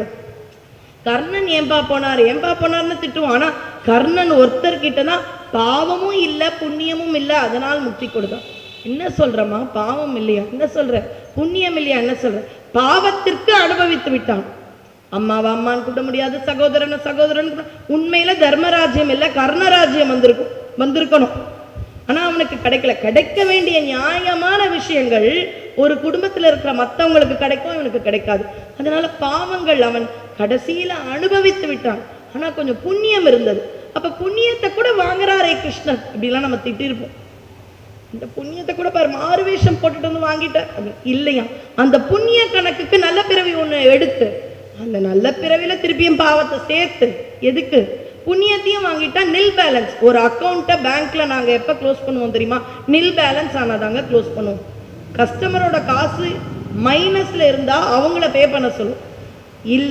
கர்ணன் ஏன்பா போனார் ஏன்பா போனார்னு திட்டுவோம் ஆனா கர்ணன் ஒருத்தர் தான் பாவமும் இல்லை புண்ணியமும் இல்லை அதனால் முக்தி கொடுத்தான் என்ன சொல்றமா பாவம் இல்லையா என்ன சொல்ற புண்ணியம் இல்லையா என்ன சொல்ற பாவத்திற்கு அனுபவித்து விட்டான் அம்மாவை அம்மான்னு கூப்பிட முடியாது சகோதரனை சகோதரன் கூப்பிட- உண்மையில தர்மராஜ்யம் இல்லை கர்ணராஜ்யம் வந்திருக்கும் வந்திருக்கணும் ஆனா அவனுக்கு கிடைக்கல கிடைக்க வேண்டிய நியாயமான விஷயங்கள் ஒரு குடும்பத்துல இருக்கிற மத்தவங்களுக்கு கிடைக்கும் இவனுக்கு கிடைக்காது அதனால பாவங்கள் அவன் கடைசியில அனுபவித்து விட்டான் ஆனா கொஞ்சம் புண்ணியம் இருந்தது அப்ப புண்ணியத்தை கூட வாங்குறாரே கிருஷ்ணர் இப்படிலாம் நம்ம திட்டிருப்போம் இந்த புண்ணியத்தை கூட பாரு மாறு வேஷம் போட்டுட்டு வந்து வாங்கிட்ட அப்படி- இல்லையா அந்த புண்ணிய கணக்குக்கு நல்ல பிறவி ஒண்ணு எடுத்து அந்த நல்ல பிறவில திருப்பியும் பாவத்தை சேர்த்து எதுக்கு புண்ணியத்தையும் வாங்கிட்டா நில் பேலன்ஸ் ஒரு அக்கௌண்ட்டை பேங்க்ல நாங்க எப்ப க்ளோஸ் பண்ணுவோம் தெரியுமா நில் பேலன்ஸ் ஆனாதாங்க க்ளோஸ் பண்ணுவோம் கஸ்டமரோட காசு மைனஸ்ல இருந்தா அவங்கள பே பண்ண சொல்லும் இல்ல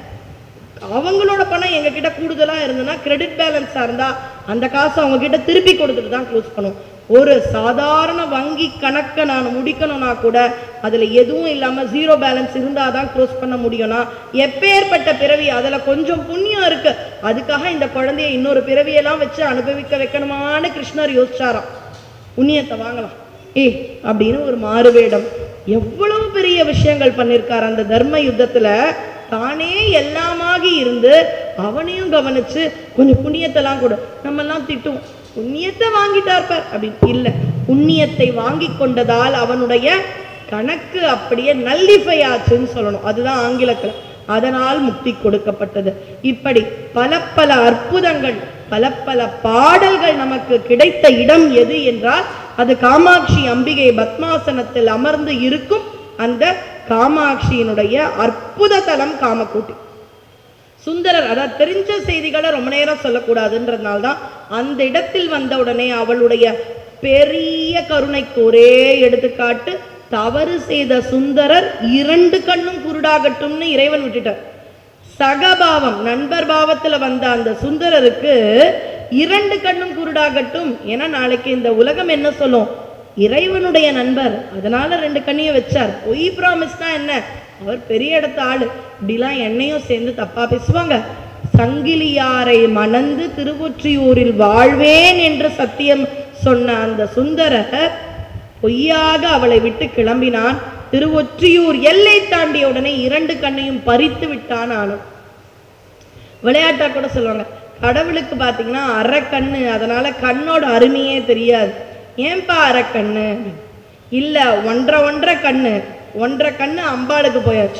அவங்களோட பணம் எங்ககிட்ட கூடுதலா இருந்ததுன்னா கிரெடிட் பேலன்ஸா இருந்தா அந்த காசை அவங்க கிட்ட திருப்பி கொடுத்துட்டு தான் க்ளோஸ் பண்ணுவோம் ஒரு சாதாரண வங்கி கணக்கை நான் முடிக்கணும்னா கூட அதுல எதுவும் இல்லாம ஜீரோ பேலன்ஸ் இருந்தாதான் க்ளோஸ் பண்ண முடியும்னா எப்பேற்பட்ட பிறவி அதுல கொஞ்சம் புண்ணியம் இருக்கு அதுக்காக இந்த குழந்தைய இன்னொரு பிறவியெல்லாம் வச்சு அனுபவிக்க வைக்கணுமான்னு கிருஷ்ணர் யோசிச்சாராம் புண்ணியத்தை வாங்கலாம் ஏய் அப்படின்னு ஒரு மாறுவேடம் எவ்வளவு பெரிய விஷயங்கள் பண்ணியிருக்கார் அந்த தர்ம யுத்தத்துல தானே எல்லாமாகி இருந்து அவனையும் கவனிச்சு கொஞ்சம் புண்ணியத்தெல்லாம் கொடு நம்ம எல்லாம் திட்டுவோம் புண்ணியத்தை வாங்கிட்டார் பார் அப்படின்னு இல்லை புண்ணியத்தை வாங்கி கொண்டதால் அவனுடைய கணக்கு அப்படியே நல்லிஃபை ஆச்சுன்னு சொல்லணும் அதுதான் ஆங்கிலத்துல அதனால் முக்தி கொடுக்கப்பட்டது இப்படி பல பல அற்புதங்கள் பல பல பாடல்கள் நமக்கு கிடைத்த இடம் எது என்றால் அது காமாட்சி அம்பிகை பத்மாசனத்தில் அமர்ந்து இருக்கும் அந்த காமாட்சியினுடைய அற்புத தலம் காமக்கூட்டி சுந்தரர் அதாவது தெரிஞ்ச செய்திகளை ரொம்ப நேரம் சொல்லக்கூடாதுன்றதுனால தான் அந்த இடத்தில் வந்த உடனே அவளுடைய பெரிய கருணைக்கு ஒரே எடுத்துக்காட்டு தவறு செய்த சுந்தரர் இரண்டு கண்ணும் குருடாகட்டும்னு இறைவன் விட்டுட்டார் சகபாவம் நண்பர் பாவத்துல வந்த அந்த சுந்தரருக்கு இரண்டு கண்ணும் குருடாகட்டும் ஏன்னா நாளைக்கு இந்த உலகம் என்ன சொல்லும் இறைவனுடைய நண்பர் அதனால ரெண்டு கண்ணையும் வச்சார் பொய் ப்ராமிஸ்னா என்ன அவர் பெரிய இடத்து ஆளு இப்படிலாம் என்னையும் சேர்ந்து தப்பா பேசுவாங்க சங்கிலியாரை மணந்து திருவொற்றியூரில் வாழ்வேன் என்று சத்தியம் சொன்ன அந்த சுந்தரர் பொய்யாக அவளை விட்டு கிளம்பினான் திருவொற்றியூர் எல்லை தாண்டிய உடனே இரண்டு கண்ணையும் பறித்து விட்டான் ஆளும் விளையாட்டா கூட சொல்லுவாங்க கடவுளுக்கு பார்த்தீங்கன்னா அரைக்கண்ணு அதனால கண்ணோட அருமையே தெரியாது ஏன்பா அரைக்கண்ணு இல்ல ஒன்றரை ஒன்றரை கண்ணு ஒன்றரை கண்ணு அம்பாளுக்கு போயாச்சு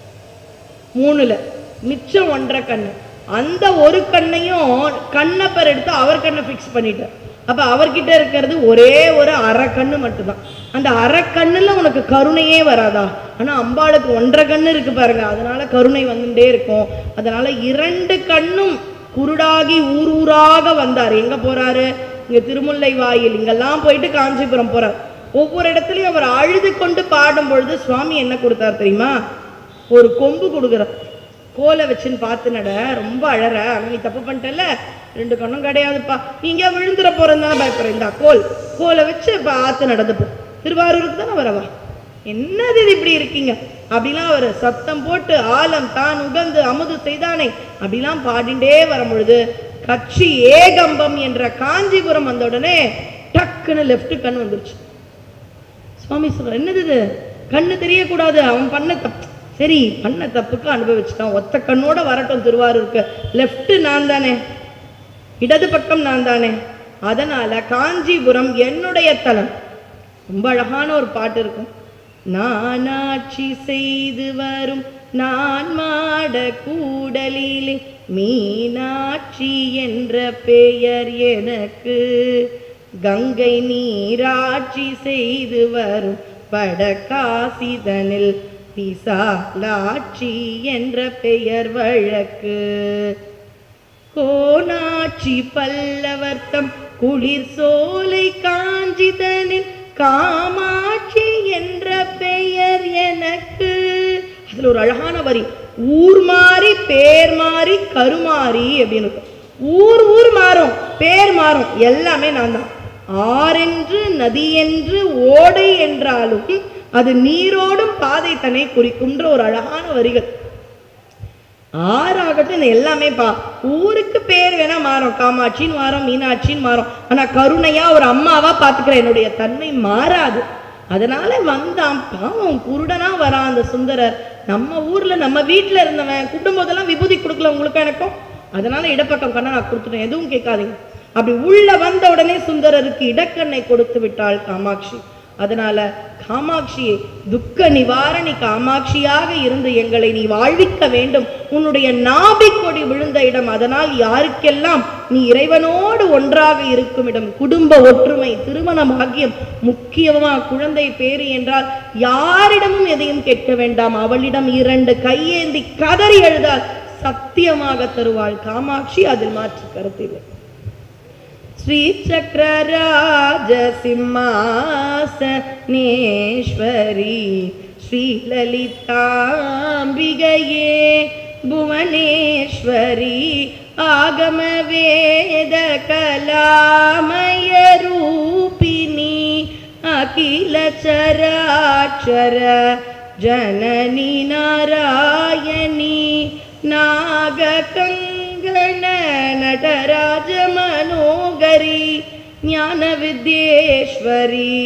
மூணுல மிச்சம் ஒன்றரை கண்ணு அந்த ஒரு கண்ணையும் கண்ணப்பர் எடுத்து அவர் கண்ணை ஃபிக்ஸ் பண்ணிட்டார் அப்ப அவர்கிட்ட இருக்கிறது ஒரே ஒரு அரை கண்ணு மட்டும்தான் அந்த அரை கண்ணுல உனக்கு கருணையே வராதா ஆனா அம்பாளுக்கு ஒன்றரை கண்ணு இருக்கு பாருங்க அதனால கருணை வந்துட்டே இருக்கும் அதனால இரண்டு கண்ணும் குருடாகி ஊர் ஊராக வந்தார் எங்க போறாரு இங்க திருமுல்லை வாயில் இங்கெல்லாம் போயிட்டு காஞ்சிபுரம் போறார் ஒவ்வொரு இடத்துலயும் அவர் அழுது கொண்டு பாடும் பொழுது சுவாமி என்ன கொடுத்தார் தெரியுமா ஒரு கொம்பு கொடுக்குறார் கோலை வச்சுன்னு பார்த்து நட ரொம்ப அழற ஆனா நீ தப்பு பண்ணிட்டல ரெண்டு கண்ணும் கிடையாதுப்பா நீங்க விழுந்துற போறதுன்னு தானே பயப்படுற இந்த கோல் கோலை வச்சு பார்த்து நடந்து போ திருவாரூருக்கு தானே வரவா என்னது இது இப்படி இருக்கீங்க அப்படிலாம் அவர் சத்தம் போட்டு ஆலம் தான் உகந்து அமுது செய்தானே அப்படிலாம் பாடிண்டே வரும் பொழுது கட்சி ஏகம்பம் என்ற காஞ்சிபுரம் வந்த உடனே டக்குன்னு லெஃப்ட் கண் வந்துருச்சு சுவாமி சொல்ற என்னது இது கண்ணு தெரியக்கூடாது அவன் பண்ண தப்பு சரி பண்ண தப்புக்கு அனுபவிச்சுட்டான் ஒத்த கண்ணோட வரட்டும் திருவாரூருக்கு லெஃப்ட் நான் தானே இடது பக்கம் நான் தானே அதனால காஞ்சிபுரம் என்னுடைய தலம் ரொம்ப அழகான ஒரு பாட்டு இருக்கும் நானாட்சி செய்து வரும் நான் மாட கூடலிலே மீனாட்சி என்ற பெயர் எனக்கு கங்கை நீராட்சி செய்து வரும் வடகாசிதனில் விசாலாட்சி என்ற பெயர் வழக்கு கோனாட்சி பல்லவர்த்தம் குளிர் சோலை காஞ்சிதனில் காமாட்சி என்ற பெயர் எனக்கு அதுல ஒரு அழகான வரி ஊர் மாறி பேர் மாறி கருமாறி அப்படின்னு இருக்கும் ஊர் ஊர் மாறும் பேர் மாறும் எல்லாமே நான் தான் ஆறென்று நதி என்று ஓடை என்றாலும் அது நீரோடும் பாதை தன்னை குறிக்கும்ன்ற ஒரு அழகான வரிகள் ஆறாகட்டும் இது எல்லாமே பா ஊருக்கு பேர் வேணா மாறும் காமாட்சின்னு மாறும் மீனாட்சின்னு மாறும் ஆனா கருணையா ஒரு அம்மாவா பாத்துக்கிற என்னுடைய தன்மை மாறாது அதனால வந்தான் பாவம் குருடனா வரான் அந்த சுந்தரர் நம்ம ஊர்ல நம்ம வீட்டுல இருந்தவன் கூட்டும் போதெல்லாம் விபூதி கொடுக்கல உங்களுக்கும் எனக்கும் அதனால இடப்பக்கம் கண்ணை நான் கொடுத்துட்டேன் எதுவும் கேட்காதீங்க அப்படி உள்ள வந்த உடனே சுந்தரருக்கு இடக்கண்ணை கொடுத்து விட்டாள் காமாட்சி அதனால காமாட்சியே துக்க நிவாரணி காமாட்சியாக இருந்து எங்களை நீ வாழ்விக்க வேண்டும் உன்னுடைய நாபிக்கொடி விழுந்த இடம் அதனால் யாருக்கெல்லாம் நீ இறைவனோடு ஒன்றாக இருக்கும் இடம் குடும்ப ஒற்றுமை திருமண பாக்கியம் முக்கியமா குழந்தை பேரு என்றால் யாரிடமும் எதையும் கேட்க வேண்டாம் அவளிடம் இரண்டு கையேந்தி கதறி எழுதால் சத்தியமாக தருவாள் காமாட்சி அதில் மாற்று கருத்தில்லை श्रीचक्रराजसिंहासनेश्वरी श्रीललिताम्बिगये भुवनेश्वरी आगमवेदकलामयरूपिणी अखिलचराचर चराक्षर जननी नारायणी नागकङ्गण नटराज मनोगरी ज्ञानविद्येश्वरी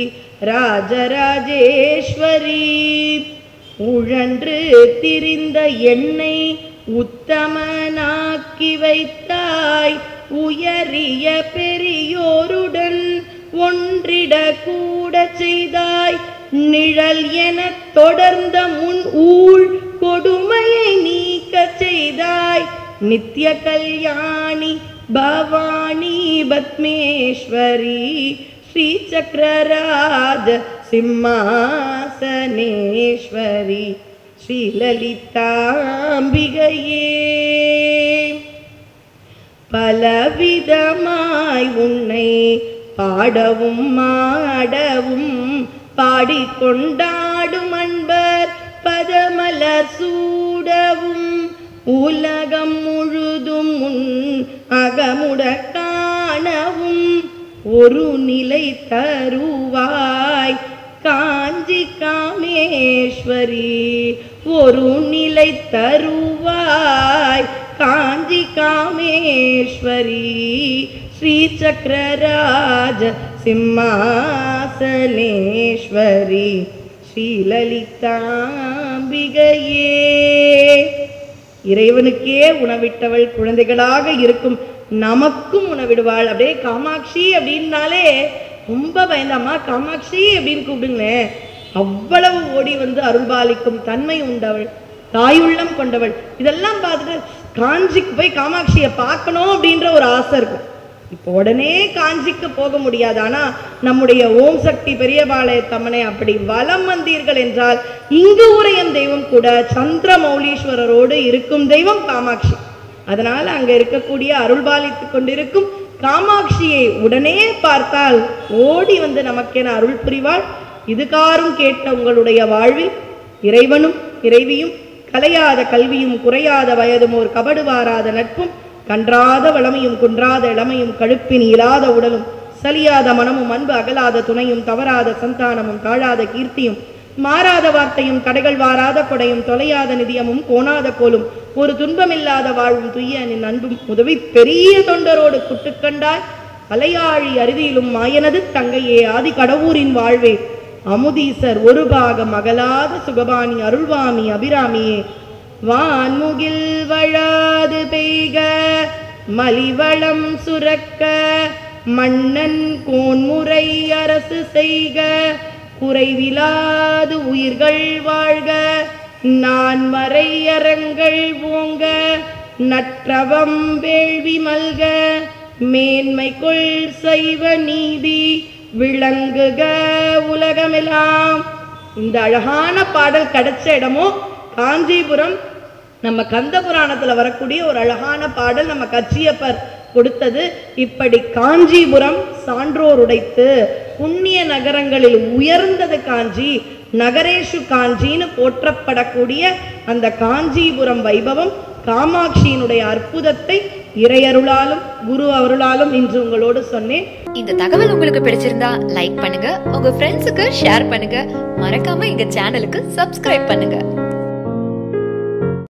ராஜராஜேஸ்வரி உழன்று திரிந்த என்னை உத்தமனாக்கி வைத்தாய் உயரிய பெரியோருடன் ஒன்றிட கூட செய்தாய் நிழல் எனத் தொடர்ந்த முன் ஊழ் கொடுமையை நீக்க செய்தாய் நித்ய கல்யாணி பவானி பத்மேஸ்வரி ஸ்ரீசக்கரராஜ சிம்மாசனேஸ்வரி ஸ்ரீலலிதாம்பிகையே பலவிதமாய் உன்னை பாடவும் மாடவும் பாடிக்கொண்டாடும் அன்பர் பதமலர் சூடவும் உலகம் முழுதும் உன் அகமுட காணவும் ஒரு நிலை தருவாய் காஞ்சி காமேஸ்வரி ஒரு நிலை தருவாய் காஞ்சி காமேஸ்வரி ஸ்ரீ சக்கரராஜ சிம்மாசனேஸ்வரி ஸ்ரீலலிதாம்பிகையே இறைவனுக்கே உணவிட்டவள் குழந்தைகளாக இருக்கும் நமக்கும் உணவிடுவாள் அப்படியே காமாட்சி அப்படின்னாலே ரொம்ப பயந்தாம்மா காமாட்சி அப்படின்னு கூப்பிடுங்களேன் அவ்வளவு ஓடி வந்து அருள்பாலிக்கும் தன்மை உண்டவள் தாயுள்ளம் கொண்டவள் இதெல்லாம் பார்த்துட்டு காஞ்சிக்கு போய் காமாட்சியை பார்க்கணும் அப்படின்ற ஒரு ஆசை இருக்கும் இப்போ உடனே காஞ்சிக்கு போக முடியாது ஆனா நம்முடைய ஓம் சக்தி பெரியபாளையத்தம்மனை அப்படி வலம் வந்தீர்கள் என்றால் இங்கு உரையும் தெய்வம் கூட சந்திர மௌலீஸ்வரரோடு இருக்கும் தெய்வம் காமாட்சி அதனால அங்க இருக்கக்கூடிய அருள்பாலித்து கொண்டிருக்கும் காமாட்சியை உடனே பார்த்தால் ஓடி வந்து நமக்கென அருள் புரிவாள் இதுகாரும் கேட்ட உங்களுடைய வாழ்வில் இறைவனும் இறைவியும் கலையாத கல்வியும் குறையாத வயதும் ஒரு கபடு வாராத நட்பும் கன்றாத வளமையும் குன்றாத இளமையும் கழுப்பின் இயலாத உடலும் சலியாத மனமும் அன்பு அகலாத துணையும் தவறாத சந்தானமும் தாழாத கீர்த்தியும் மாறாத வார்த்தையும் தடைகள் வாராத கொடையும் தொலையாத நிதியமும் கோணாத கோலும் ஒரு துன்பமில்லாத வாழ்வும் துய்ய நின் அன்பும் உதவி பெரிய தொண்டரோடு குட்டுக்கண்டாய் அலையாழி அருதியிலும் மாயனது தங்கையே ஆதி கடவுரின் வாழ்வே அமுதீசர் ஒரு பாகம் அகலாத சுகபாணி அருள்வாமி அபிராமியே வான்முகில் வழாது பெய்க மலிவளம் சுரக்க மன்னன் கோன்முறை அரசு செய்க குறைவிலாது உயிர்கள் வாழ்க நான் மறை அரங்கள் ஓங்க நற்றவம் வேள்வி மல்க மேன்மை கொள் சைவ நீதி விளங்குக உலகமெல்லாம் இந்த அழகான பாடல் கிடைச்ச இடமும் காஞ்சிபுரம் நம்ம கந்த புராணத்துல வரக்கூடிய ஒரு அழகான பாடல் நம்ம கச்சியப்பர் கொடுத்தது இப்படி காஞ்சிபுரம் சான்றோர் உடைத்து புண்ணிய நகரங்களில் உயர்ந்தது காஞ்சி நகரேஷு காஞ்சின்னு போற்றப்படக்கூடிய அந்த காஞ்சிபுரம் வைபவம் காமாட்சியினுடைய அற்புதத்தை இறையருளாலும் குரு அருளாலும் இன்று உங்களோடு சொன்னேன் இந்த தகவல் உங்களுக்கு பிடிச்சிருந்தா லைக் பண்ணுங்க உங்க ஃப்ரெண்ட்ஸுக்கு ஷேர் பண்ணுங்க மறக்காம எங்க சேனலுக்கு சப்ஸ்கிரைப் பண்ணுங்க